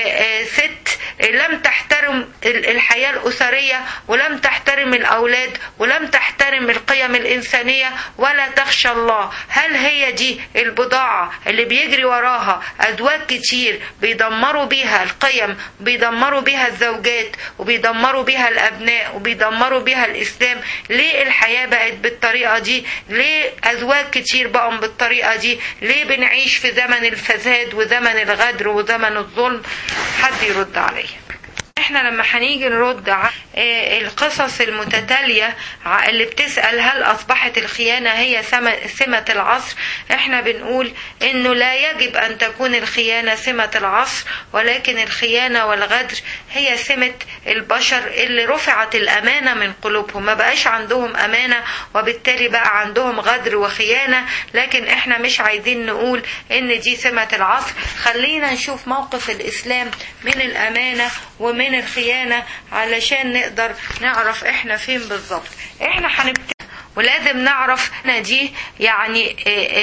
ست لم تحترم الحياة الأسرية ولم تحترم الأولاد ولم تحترم القيم الإنسانية ولا تخشى الله هل هي دي البضاعة اللي بيجري وراها أزواج كتير بيدمروا بيها القيم بيدمروا بيها الزوجات وبيدمروا بيها الأبناء وبيدمروا بيها الإسلام ليه الحياة بقت بالطريقة دي ليه أزواج كتير بقوا بالطريقة دي ليه بنعيش في زمن الفساد وزمن الغدر وزمن الظلم حد يرد عليا احنا لما هنيجي نرد على القصص المتتالية اللي بتسأل هل أصبحت الخيانة هي سمة العصر احنا بنقول انه لا يجب ان تكون الخيانة سمة العصر ولكن الخيانة والغدر هي سمة البشر اللي رفعت الأمانة من قلوبهم ما بقاش عندهم أمانة وبالتالي بقى عندهم غدر وخيانة لكن احنا مش عايزين نقول ان دي سمة العصر خلينا نشوف موقف الإسلام من الأمانة ومن الخيانة علشان نقدر نعرف احنا فين بالظبط احنا هنبتدي ولازم نعرف ان دي يعني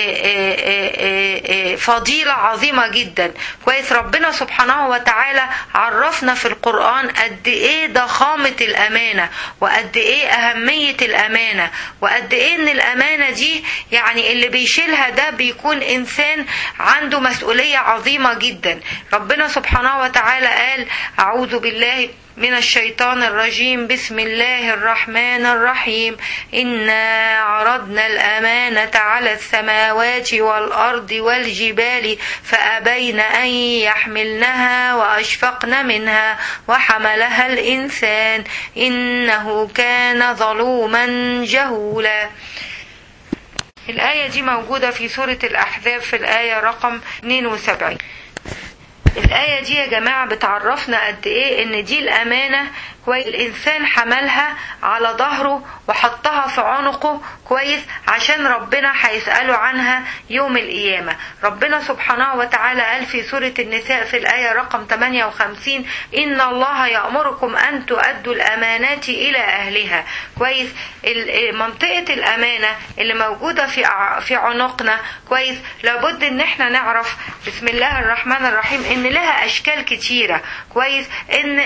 فضيلة عظيمة جدا كويس ربنا سبحانه وتعالى عرفنا في القرآن قد ايه ضخامة الأمانة وقد ايه أهمية الأمانة وقد ايه ان الأمانة دي يعني اللي بيشيلها ده بيكون إنسان عنده مسؤولية عظيمة جدا ربنا سبحانه وتعالى قال أعوذ بالله من الشيطان الرجيم بسم الله الرحمن الرحيم إنا عرضنا الأمانة على السماوات والأرض والجبال فأبين أن يحملنها وأشفقن منها وحملها الإنسان إنه كان ظلوما جهولا الآية دي موجودة في سورة الأحزاب في الآية رقم 72 الآية دي يا جماعة بتعرفنا قد إيه إن دي الأمانة كويس الإنسان حملها على ظهره وحطها في عنقه كويس عشان ربنا هيسأله عنها يوم القيامة ربنا سبحانه وتعالى قال في سورة النساء في الآية رقم 58 إن الله يأمركم أن تؤدوا الأمانات إلى أهلها كويس منطقة الأمانة اللي موجودة في في عنقنا كويس لابد إن احنا نعرف بسم الله الرحمن الرحيم إن لها أشكال كتيرة كويس إن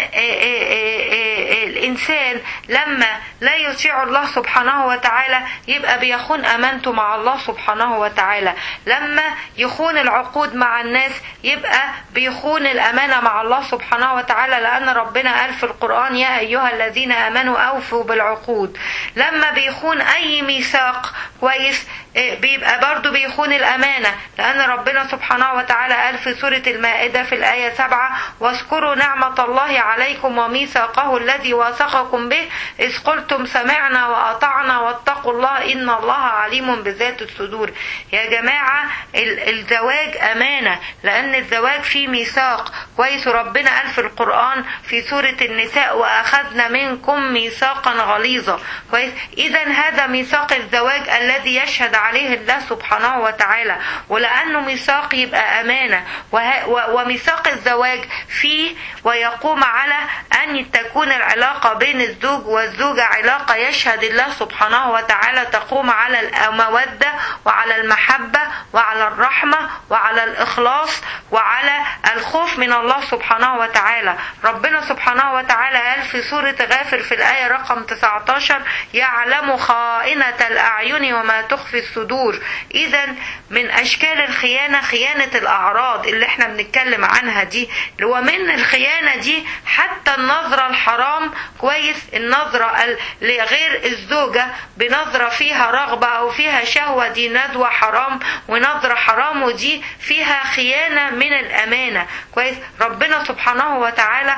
الإنسان لما لا يطيع الله سبحانه وتعالى يبقى بيخون أمانته مع الله سبحانه وتعالى لما يخون العقود مع الناس يبقى بيخون الأمانة مع الله سبحانه وتعالى لأن ربنا قال في القرآن يا أيها الذين آمنوا أوفوا بالعقود لما بيخون أي ميثاق كويس بيبقى برضه بيخون الأمانة لأن ربنا سبحانه وتعالى قال في سورة المائدة في الآية سبعة واذكروا نعمة الله عليكم وميثاقه الذي واثقكم به إذ قلتم سمعنا وأطعنا واتقوا الله إن الله عليم بذات الصدور يا جماعة الزواج أمانة لأن الزواج فيه ميثاق كويس ربنا قال في القرآن في سورة النساء وأخذنا منكم ميثاقا غليظا كويس إذا هذا ميثاق الزواج الذي يشهد عليه الله سبحانه وتعالى ولأنه ميثاق يبقى أمانة وميثاق الزواج فيه ويقوم على أن تكون العلاقة بين الزوج والزوجة علاقة يشهد الله سبحانه وتعالى تقوم على المودة وعلى المحبة وعلى الرحمة وعلى الإخلاص وعلى الخوف من الله سبحانه وتعالى ربنا سبحانه وتعالى قال في سورة غافر في الآية رقم 19 يعلم خائنة الأعين وما تخفي الصدور اذا من اشكال الخيانه خيانه الاعراض اللي احنا بنتكلم عنها دي ومن الخيانه دي حتى النظره الحرام كويس النظره لغير الزوجه بنظره فيها رغبه او فيها شهوه دي ندوه حرام ونظره حرام ودي فيها خيانه من الامانه كويس ربنا سبحانه وتعالى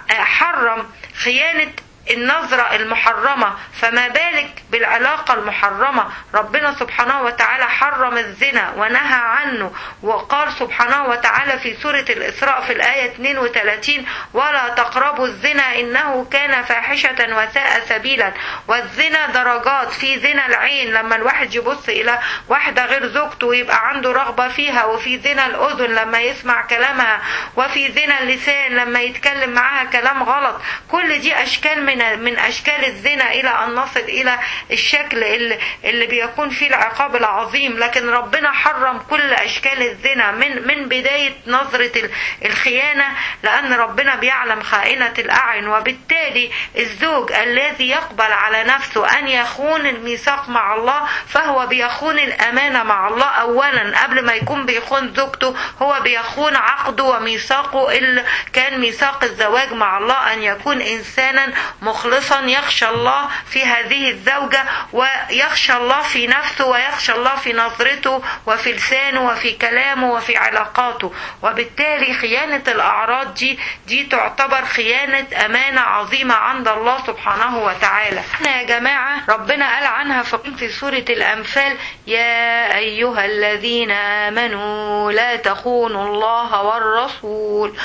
حرم خيانه النظرة المحرمة فما بالك بالعلاقة المحرمة ربنا سبحانه وتعالى حرم الزنا ونهى عنه وقال سبحانه وتعالى في سورة الإسراء في الآية 32 ولا تقربوا الزنا إنه كان فاحشة وساء سبيلا والزنا درجات في زنا العين لما الواحد يبص إلى واحدة غير زوجته ويبقى عنده رغبة فيها وفي زنا الأذن لما يسمع كلامها وفي زنا اللسان لما يتكلم معاها كلام غلط كل دي أشكال من من اشكال الزنا الى ان نصل الى الشكل اللي, اللي بيكون فيه العقاب العظيم لكن ربنا حرم كل اشكال الزنا من من بدايه نظره الخيانه لان ربنا بيعلم خائنه الاعين وبالتالي الزوج الذي يقبل على نفسه ان يخون الميثاق مع الله فهو بيخون الامانه مع الله اولا قبل ما يكون بيخون زوجته هو بيخون عقده وميثاقه اللي كان ميثاق الزواج مع الله ان يكون انسانا مخلصا يخشى الله في هذه الزوجة ويخشى الله في نفسه ويخشى الله في نظرته وفي لسانه وفي كلامه وفي علاقاته وبالتالي خيانة الأعراض دي دي تعتبر خيانة أمانة عظيمة عند الله سبحانه وتعالى احنا يا جماعة ربنا قال عنها في سورة الأنفال يا أيها الذين آمنوا لا تخونوا الله والرسول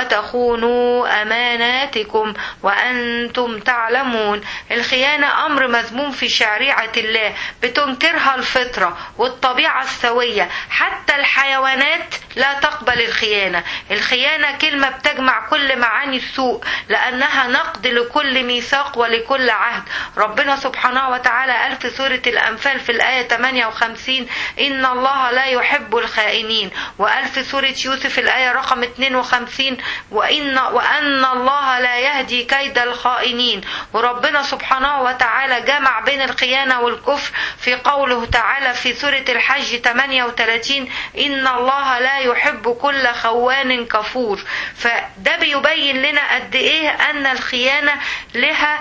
وتخونوا أماناتكم وأنتم تعلمون الخيانة أمر مذموم في شريعة الله بتنكرها الفطرة والطبيعة السوية حتى الحيوانات لا تقبل الخيانة الخيانة كلمة بتجمع كل معاني السوء لأنها نقد لكل ميثاق ولكل عهد ربنا سبحانه وتعالى قال في سورة الأنفال في الآية 58 إن الله لا يحب الخائنين وقال في سورة يوسف الآية رقم 52 وإن وأن الله لا يهدي كيد الخائنين وربنا سبحانه وتعالى جمع بين الخيانة والكفر في قوله تعالى في سورة الحج 38 إن الله لا يحب كل خوان كفور فده بيبين لنا قد إيه أن الخيانة لها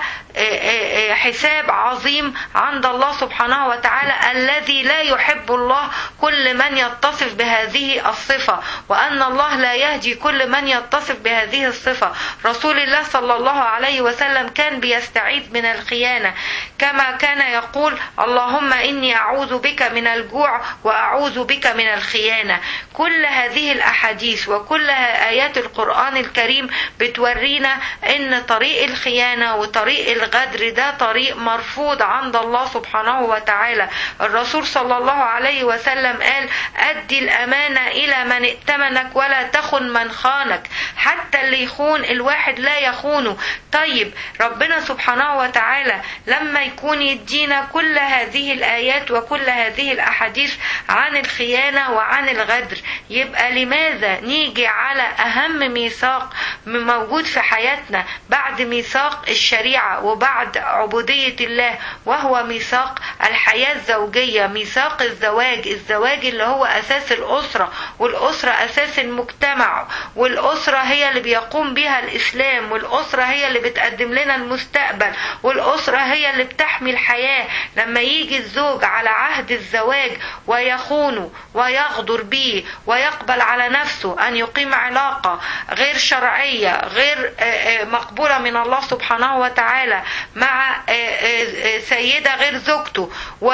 حساب عظيم عند الله سبحانه وتعالى الذي لا يحب الله كل من يتصف بهذه الصفة وأن الله لا يهدي كل من يتصف بهذه الصفة رسول الله صلى الله عليه وسلم كان بيستعيذ من الخيانة كما كان يقول اللهم إني أعوذ بك من الجوع وأعوذ بك من الخيانة كل هذه الأحاديث وكل آيات القرآن الكريم بتورينا أن طريق الخيانة وطريق الغدر ده طريق مرفوض عند الله سبحانه وتعالى الرسول صلى الله عليه وسلم قال أدي الأمانة إلى من ائتمنك ولا تخن من خانك حتى اللي يخون الواحد لا يخونه طيب ربنا سبحانه وتعالى لما يكون يدينا كل هذه الآيات وكل هذه الأحاديث عن الخيانة وعن الغدر يبقى لماذا نيجي على أهم ميثاق موجود في حياتنا بعد ميثاق الشريعة وبعد عبودية الله وهو ميثاق الحياة الزوجية ميثاق الزواج الزواج اللي هو أساس الأسرة والأسرة أساس المجتمع والأسرة هي اللي بيقوم بها الإسلام والأسرة هي اللي بتقدم لنا المستقبل والأسرة هي اللي بتحمي الحياة لما يجي الزوج على عهد الزواج ويخونه ويغدر به ويقبل على نفسه أن يقيم علاقة غير شرعية غير مقبولة من الله سبحانه وتعالى مع سيدة غير زوجته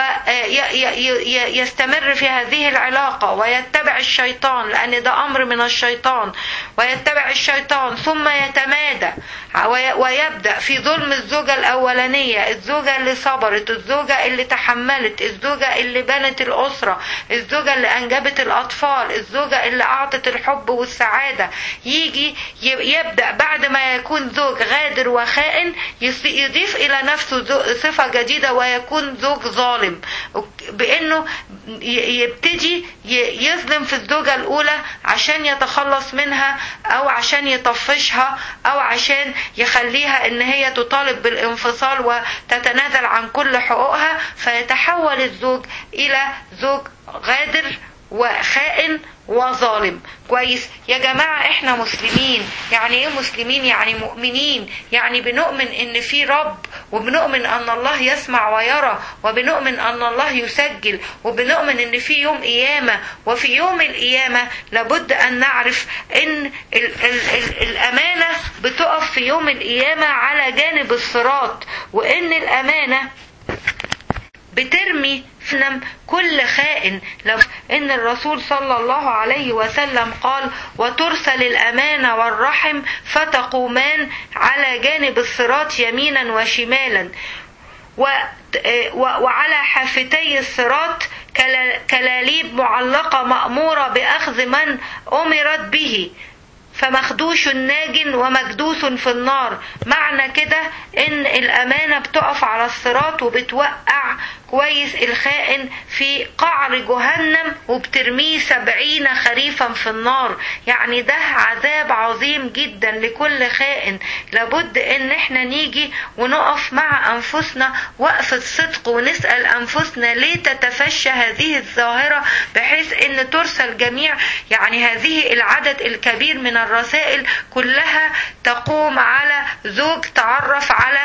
ويستمر في هذه العلاقة ويتبع الشيطان لأن ده أمر من الشيطان ويتبع الشيطان ثم يتمادى ويبدأ في ظلم الزوجة الأولانية الزوجة اللي صبرت الزوجة اللي تحملت الزوجة اللي بنت الأسرة الزوجة اللي أنجبت الأطفال الزوجة اللي أعطت الحب والسعادة يجي يبدأ بعد ما يكون زوج غادر وخائن يضيف الى نفسه صفه جديده ويكون زوج ظالم بانه يبتدي يظلم في الزوجه الاولى عشان يتخلص منها او عشان يطفشها او عشان يخليها ان هي تطالب بالانفصال وتتنازل عن كل حقوقها فيتحول الزوج الى زوج غادر وخائن وظالم كويس يا جماعة احنا مسلمين يعني ايه مسلمين يعني مؤمنين يعني بنؤمن ان في رب وبنؤمن ان الله يسمع ويرى وبنؤمن ان الله يسجل وبنؤمن ان في يوم قيامة وفي يوم القيامة لابد ان نعرف ان ال ال ال الامانة بتقف في يوم القيامة على جانب الصراط وان الامانة بترمي فنم كل خائن لو ان الرسول صلى الله عليه وسلم قال وترسل الامانه والرحم فتقومان على جانب الصراط يمينا وشمالا و وعلى حافتي الصراط كلاليب معلقه ماموره باخذ من امرت به فمخدوش ناج ومكدوس في النار معنى كده ان الامانة بتقف على الصراط وبتوقع كويس الخائن في قعر جهنم وبترميه سبعين خريفا في النار يعني ده عذاب عظيم جدا لكل خائن لابد ان احنا نيجي ونقف مع انفسنا وقفة صدق ونسأل انفسنا ليه تتفشى هذه الظاهرة بحيث ان ترسل جميع يعني هذه العدد الكبير من الرسائل كلها تقوم على زوج تعرف على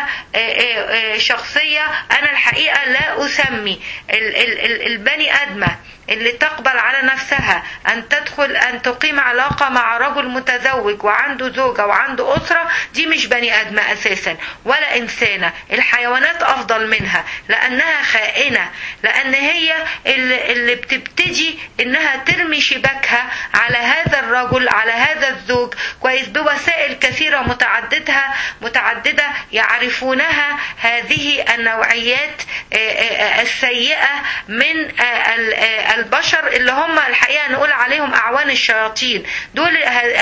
شخصية انا الحقيقة لا اسمي البني ادمه اللي تقبل على نفسها ان تدخل ان تقيم علاقة مع رجل متزوج وعنده زوجة وعنده اسرة دي مش بني ادمة اساسا ولا انسانة الحيوانات افضل منها لانها خائنة لان هي اللي, اللي بتبتدي انها ترمي شباكها على هذا الرجل على هذا الزوج كويس بوسائل كثيرة متعددها متعددة يعرفونها هذه النوعيات السيئة من البشر اللي هم الحقيقة نقول عليهم أعوان الشياطين دول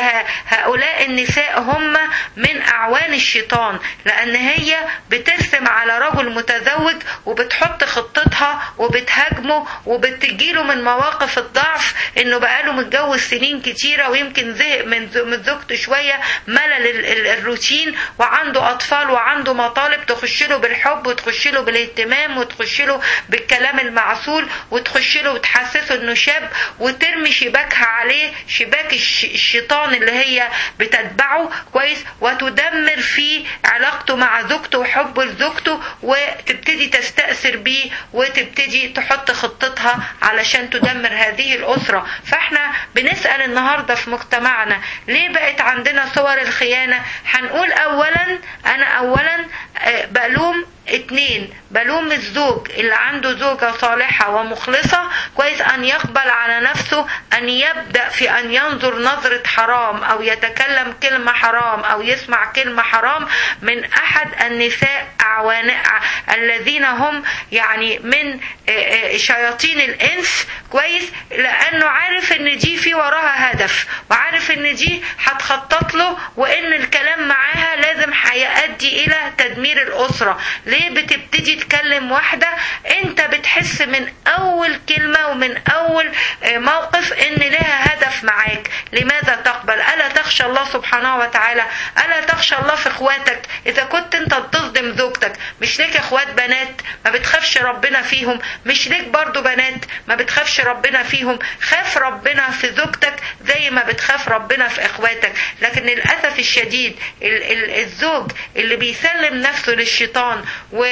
هؤلاء النساء هم من أعوان الشيطان لأن هي بترسم على رجل متزوج وبتحط خطتها وبتهاجمه وبتجيله من مواقف الضعف انه بقاله متجوز سنين كتيرة ويمكن زهق من من زوجته شوية ملل الروتين وعنده أطفال وعنده مطالب تخش له بالحب وتخش له بالاهتمام وتخش له بالكلام المعسول وتخش له وتحسسه انه شاب وترمي شباكها عليه شباك الشيطان اللي هي بتتبعه كويس وتدمر في علاقته مع زوجته وحبه لزوجته وتبتدي تستأثر بيه وتبتدي تحط خطتها علشان تدمر هذه الأسرة فاحنا بنسأل النهاردة في مجتمعنا ليه بقت عندنا صور الخيانة هنقول أولا أنا أولا بلوم اتنين بلوم الزوج اللي عنده زوجة صالحة ومخلصة كويس أن يقبل على نفسه أن يبدأ في أن ينظر نظرة حرام أو يتكلم كلمة حرام أو يسمع كلمة حرام من أحد النساء أعوان الذين هم يعني من شياطين الإنس كويس لأنه عارف إن دي في وراها هدف وعارف إن دي هتخطط له وإن الكلام معاها لازم هيؤدي إلى تدمير الأسرة ليه بتبتدي تكلم واحدة انت بتحس من اول كلمة ومن اول موقف ان لها هدف معاك لماذا تقبل الا تخشى الله سبحانه وتعالى الا تخشى الله في اخواتك اذا كنت انت بتصدم زوجتك مش ليك اخوات بنات ما بتخافش ربنا فيهم مش ليك برضو بنات ما بتخافش ربنا فيهم خاف ربنا في زوجتك زي ما بتخاف ربنا في اخواتك لكن للاسف الشديد الزوج اللي بيسلم نفسه للشيطان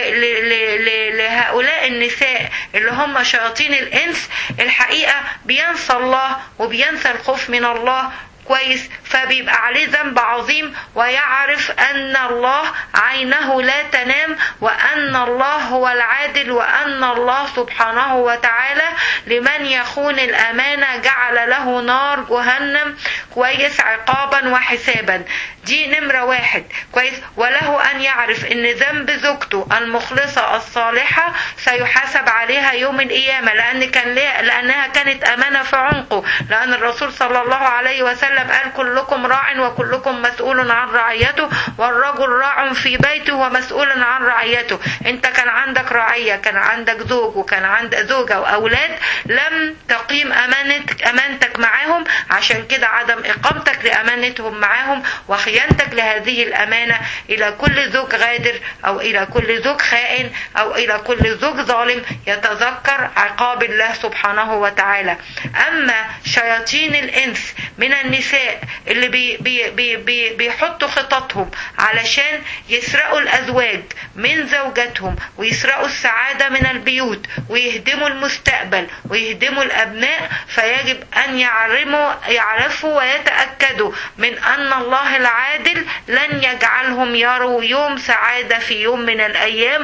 ولهؤلاء النساء اللي هم شياطين الإنس الحقيقة بينسى الله وبينسى الخوف من الله كويس فبيبقى عليه ذنب عظيم ويعرف أن الله عينه لا تنام وأن الله هو العادل وأن الله سبحانه وتعالى لمن يخون الأمانة جعل له نار جهنم كويس عقابا وحسابا دي نمرة واحد كويس وله أن يعرف أن ذنب زوجته المخلصة الصالحة سيحاسب عليها يوم القيامة لأن كان لأنها كانت أمانة في عنقه لأن الرسول صلى الله عليه وسلم قال كل كلكم راع وكلكم مسؤول عن رعيته والرجل راع في بيته ومسؤول عن رعيته انت كان عندك رعية كان عندك زوج وكان عندك زوجة واولاد لم تقيم امانتك امانتك معاهم عشان كده عدم اقامتك لامانتهم معاهم وخيانتك لهذه الامانة الى كل زوج غادر او الى كل زوج خائن او الى كل زوج ظالم يتذكر عقاب الله سبحانه وتعالى اما شياطين الانس من النساء اللي بي بي بي بي بيحطوا خططهم علشان يسرقوا الازواج من زوجاتهم ويسرقوا السعاده من البيوت ويهدموا المستقبل ويهدموا الابناء فيجب ان يعلموا يعرفوا ويتاكدوا من ان الله العادل لن يجعلهم يروا يوم سعاده في يوم من الايام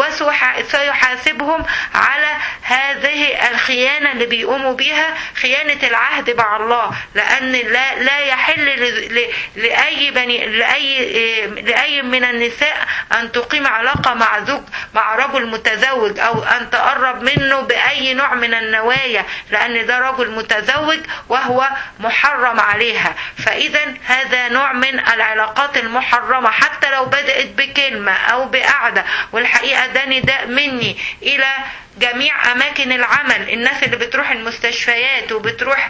وسيحاسبهم على هذه الخيانه اللي بيقوموا بها خيانه العهد مع الله لان لا لا يحل لاي بني لاي لاي من النساء ان تقيم علاقه مع زوج مع رجل متزوج او ان تقرب منه باي نوع من النوايا لان ده رجل متزوج وهو محرم عليها فاذا هذا نوع من العلاقات المحرمه حتى لو بدات بكلمه او بقعده والحقيقه ده نداء مني الى جميع اماكن العمل الناس اللي بتروح المستشفيات وبتروح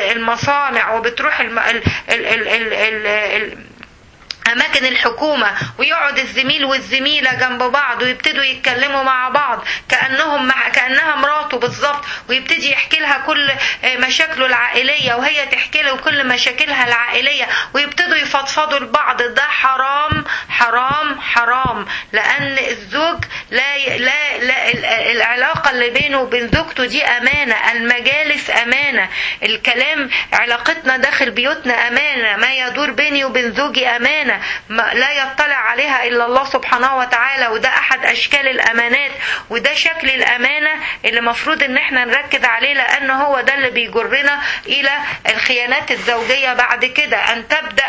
المصانع وبتروح الم... ال... ال... ال... ال... ال... ال... اماكن الحكومه ويقعد الزميل والزميله جنب بعض ويبتدوا يتكلموا مع بعض كانهم مع كانها مراته بالظبط ويبتدي يحكي لها كل مشاكله العائليه وهي تحكي له كل مشاكلها العائليه ويبتدوا يفضفضوا لبعض ده حرام حرام حرام لان الزوج لا لا, لا العلاقه اللي بينه وبين زوجته دي امانه المجالس امانه الكلام علاقتنا داخل بيوتنا امانه ما يدور بيني وبين زوجي امانه لا يطلع عليها الا الله سبحانه وتعالى وده احد اشكال الامانات وده شكل الامانه اللي المفروض ان احنا نركز عليه لان هو ده اللي بيجرنا الى الخيانات الزوجيه بعد كده ان تبدا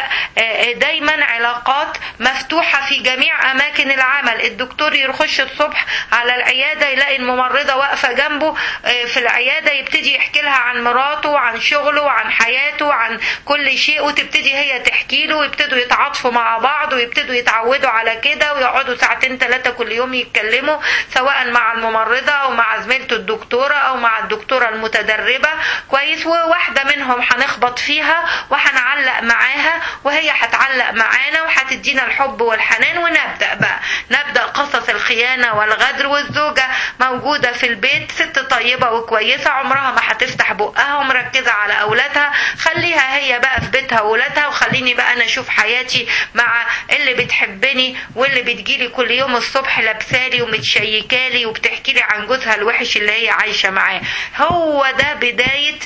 دايما علاقات مفتوحه في جميع اماكن العمل الدكتور يخش الصبح على العياده يلاقي الممرضه واقفه جنبه في العياده يبتدي يحكي لها عن مراته وعن شغله وعن حياته وعن كل شيء وتبتدي هي تحكي له ويبتدوا يتعاطفوا مع بعض ويبتدوا يتعودوا على كده ويقعدوا ساعتين ثلاثة كل يوم يتكلموا سواء مع الممرضة أو مع زميلته الدكتورة أو مع الدكتورة المتدربة كويس وواحدة منهم هنخبط فيها وهنعلق معاها وهي هتعلق معانا وهتدينا الحب والحنان ونبدأ بقى نبدأ قصص الخيانة والغدر والزوجة موجودة في البيت ست طيبة وكويسة عمرها ما هتفتح بقها ومركزة على أولادها خليها هي بقى في بيتها وولادها وخليني بقى أنا أشوف حياتي مع اللي بتحبني واللي بتجيلي كل يوم الصبح لابسالي ومتشيكالي وبتحكي لي عن جوزها الوحش اللي هي عايشة معاه هو ده بداية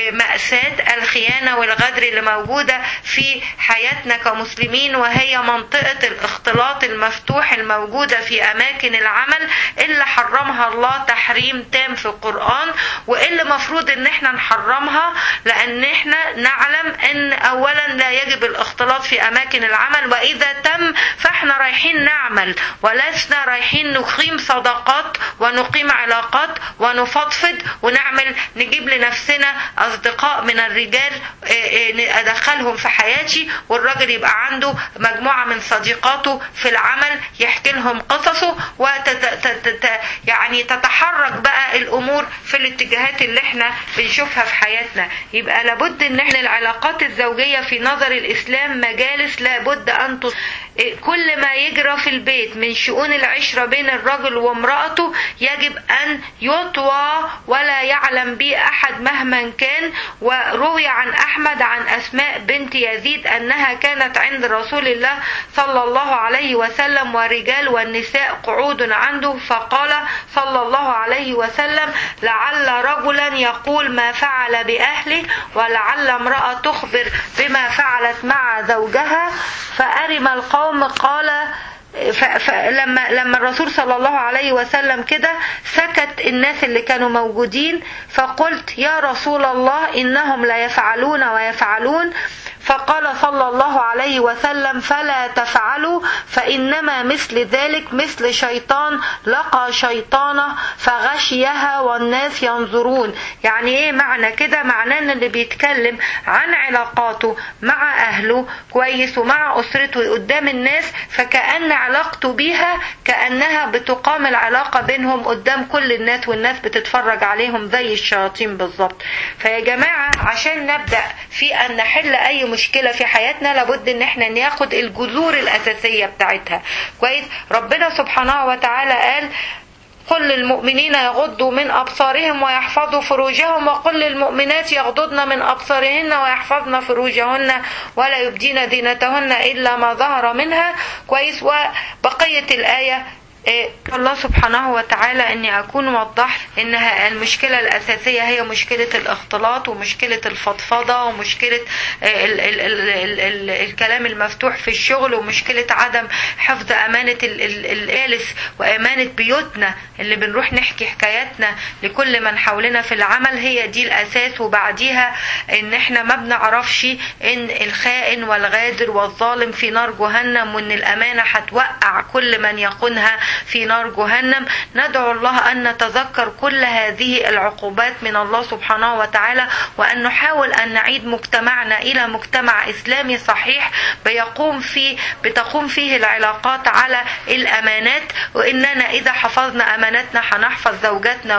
مأساة الخيانة والغدر اللي موجودة في حياتنا كمسلمين وهي منطقة الاختلاط المفتوح الموجودة في أماكن العمل اللي حرمها الله تحريم تام في القرآن واللي مفروض ان احنا نحرمها لان احنا نعلم ان اولا لا يجب الاختلاط في اماكن العمل واذا تم فاحنا رايحين نعمل ولسنا رايحين نقيم صداقات ونقيم علاقات ونفضفض ونعمل نجيب لنفسنا اصدقاء من الرجال ادخلهم في حياتي والراجل يبقى عنده مجموعه من صديقاته في العمل يحكي لهم قصصه وتت يعني تتحرك بقى الامور في الاتجاهات اللي احنا بنشوفها في حياتنا يبقى لابد ان احنا العلاقات الزوجيه في نظر الاسلام مجالس لابد ان تص... كل ما يجرى في البيت من شؤون العشرة بين الرجل وامرأته يجب أن يطوى ولا يعلم به أحد مهما كان وروي عن أحمد عن أسماء بنت يزيد أنها كانت عند رسول الله صلى الله عليه وسلم والرجال والنساء قعود عنده فقال صلى الله عليه وسلم لعل رجلا يقول ما فعل بأهله ولعل امرأة تخبر بما فعلت مع زوجها فأرم القوم قال فلما لما الرسول صلى الله عليه وسلم كده سكت الناس اللي كانوا موجودين فقلت يا رسول الله انهم لا يفعلون ويفعلون فقال صلى الله عليه وسلم فلا تفعلوا فإنما مثل ذلك مثل شيطان لقى شيطانة فغشيها والناس ينظرون يعني ايه معنى كده معناه ان اللي بيتكلم عن علاقاته مع اهله كويس ومع اسرته قدام الناس فكأن علاقته بيها كأنها بتقام العلاقة بينهم قدام كل الناس والناس بتتفرج عليهم زي الشياطين بالظبط فيا جماعة عشان نبدأ في أن نحل أي مشكلة في حياتنا لابد إن احنا ناخد الجذور الأساسية بتاعتها كويس ربنا سبحانه وتعالى قال قل للمؤمنين يغضوا من أبصارهم ويحفظوا فروجهم وقل للمؤمنات يغضضن من أبصارهن ويحفظن فروجهن ولا يبدين زينتهن إلا ما ظهر منها كويس وبقية الآية إيه الله سبحانه وتعالى اني اكون وضحت انها المشكله الاساسيه هي مشكله الاختلاط ومشكله الفضفضه ومشكله ال ال ال ال ال الكلام المفتوح في الشغل ومشكله عدم حفظ امانه الالس وامانه بيوتنا اللي بنروح نحكي حكاياتنا لكل من حولنا في العمل هي دي الاساس وبعديها ان احنا ما بنعرفش ان الخائن والغادر والظالم في نار جهنم وان الامانه هتوقع كل من يخونها في نار جهنم ندعو الله أن نتذكر كل هذه العقوبات من الله سبحانه وتعالى وأن نحاول أن نعيد مجتمعنا إلى مجتمع إسلامي صحيح بيقوم فيه بتقوم فيه العلاقات على الأمانات وإننا إذا حفظنا أماناتنا هنحفظ زوجاتنا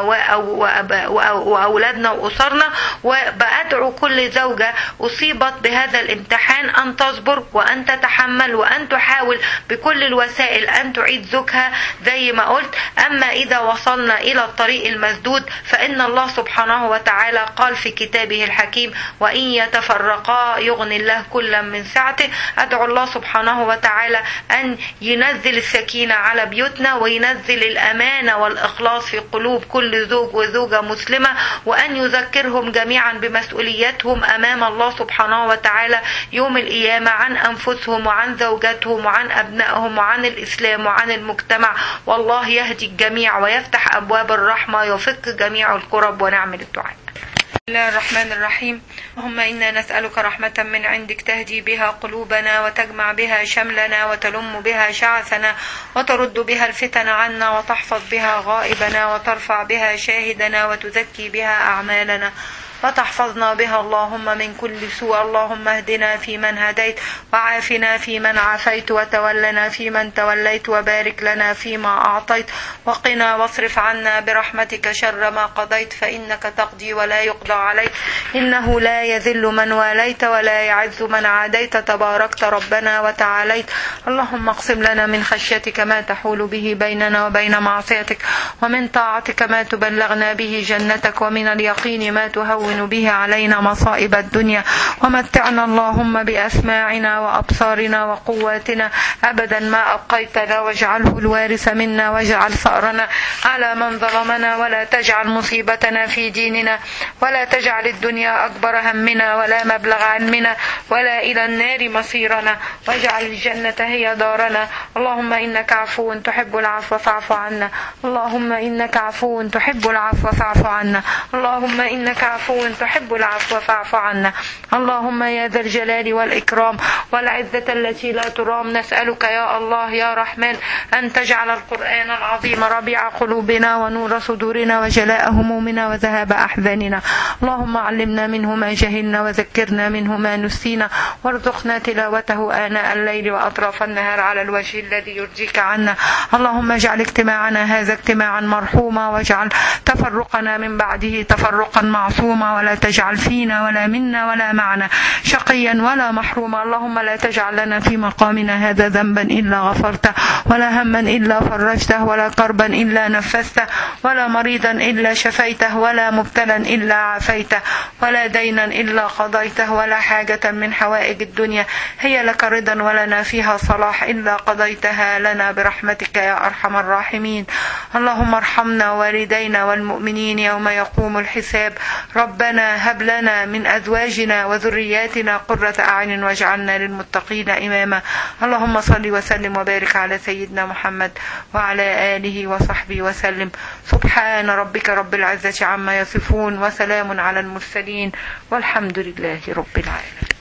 وأولادنا وأسرنا وبأدعو كل زوجة أصيبت بهذا الامتحان أن تصبر وأن تتحمل وأن تحاول بكل الوسائل أن تعيد زوجها زي ما قلت أما إذا وصلنا إلى الطريق المسدود فإن الله سبحانه وتعالى قال في كتابه الحكيم وإن يتفرقا يغني الله كلا من سعته أدعو الله سبحانه وتعالى أن ينزل السكينة على بيوتنا وينزل الأمانة والإخلاص في قلوب كل زوج وزوجة مسلمة وأن يذكرهم جميعا بمسؤوليتهم أمام الله سبحانه وتعالى يوم القيامة عن أنفسهم وعن زوجاتهم وعن أبنائهم وعن الإسلام وعن المجتمع والله يهدي الجميع ويفتح أبواب الرحمة يفك جميع الكرب ونعمل الدعاء بسم الله الرحمن الرحيم اللهم إنا نسألك رحمة من عندك تهدي بها قلوبنا وتجمع بها شملنا وتلم بها شعثنا وترد بها الفتن عنا وتحفظ بها غائبنا وترفع بها شاهدنا وتزكي بها أعمالنا وتحفظنا بها اللهم من كل سوء اللهم اهدنا فيمن هديت وعافنا فيمن عافيت وتولنا فيمن توليت وبارك لنا فيما أعطيت وقنا واصرف عنا برحمتك شر ما قضيت فإنك تقضي ولا يقضى عليك إنه لا يذل من واليت ولا يعز من عاديت تباركت ربنا وتعاليت اللهم اقسم لنا من خشيتك ما تحول به بيننا وبين معصيتك ومن طاعتك ما تبلغنا به جنتك ومن اليقين ما تهون تهون به علينا مصائب الدنيا ومتعنا اللهم بأسماعنا وأبصارنا وقواتنا أبدا ما أبقيتنا واجعله الوارث منا واجعل ثأرنا على من ظلمنا ولا تجعل مصيبتنا في ديننا ولا تجعل الدنيا أكبر همنا ولا مبلغ علمنا ولا إلى النار مصيرنا واجعل الجنة هي دارنا اللهم إنك عفو تحب العفو فاعف عنا اللهم إنك عفو تحب العفو فاعف عنا اللهم إنك عفو تحب العفو فاعف عنا اللهم يا ذا الجلال والإكرام والعزة التي لا ترام نسألك يا الله يا رحمن أن تجعل القرآن العظيم ربيع قلوبنا ونور صدورنا وجلاء همومنا وذهاب أحزاننا اللهم علمنا منه ما جهلنا وذكرنا منه ما نسينا وارزقنا تلاوته آناء الليل وأطراف النهار على الوجه الذي يرجيك عنا اللهم اجعل اجتماعنا هذا اجتماعا مرحوما واجعل تفرقنا من بعده تفرقا معصوما ولا تجعل فينا ولا منا ولا معنا شقيا ولا محروما اللهم لا تجعل لنا في مقامنا هذا ذنبا إلا غفرته ولا هما إلا فرجته ولا كربا إلا نفسته ولا مريضا إلا شفيته ولا مبتلا إلا عافيته ولا دينا إلا قضيته ولا حاجة من حوائج الدنيا هي لك رضا ولنا فيها صلاح إلا قضيتها لنا برحمتك يا أرحم الراحمين اللهم ارحمنا والدينا والمؤمنين يوم يقوم الحساب ربنا هب لنا من أزواجنا وذرياتنا قرة أعين واجعلنا للمتقين إماما اللهم صل وسلم وبارك على سيدنا محمد وعلى آله وصحبه وسلم سبحان ربك رب العزة عما يصفون وسلام على المرسلين والحمد لله رب العالمين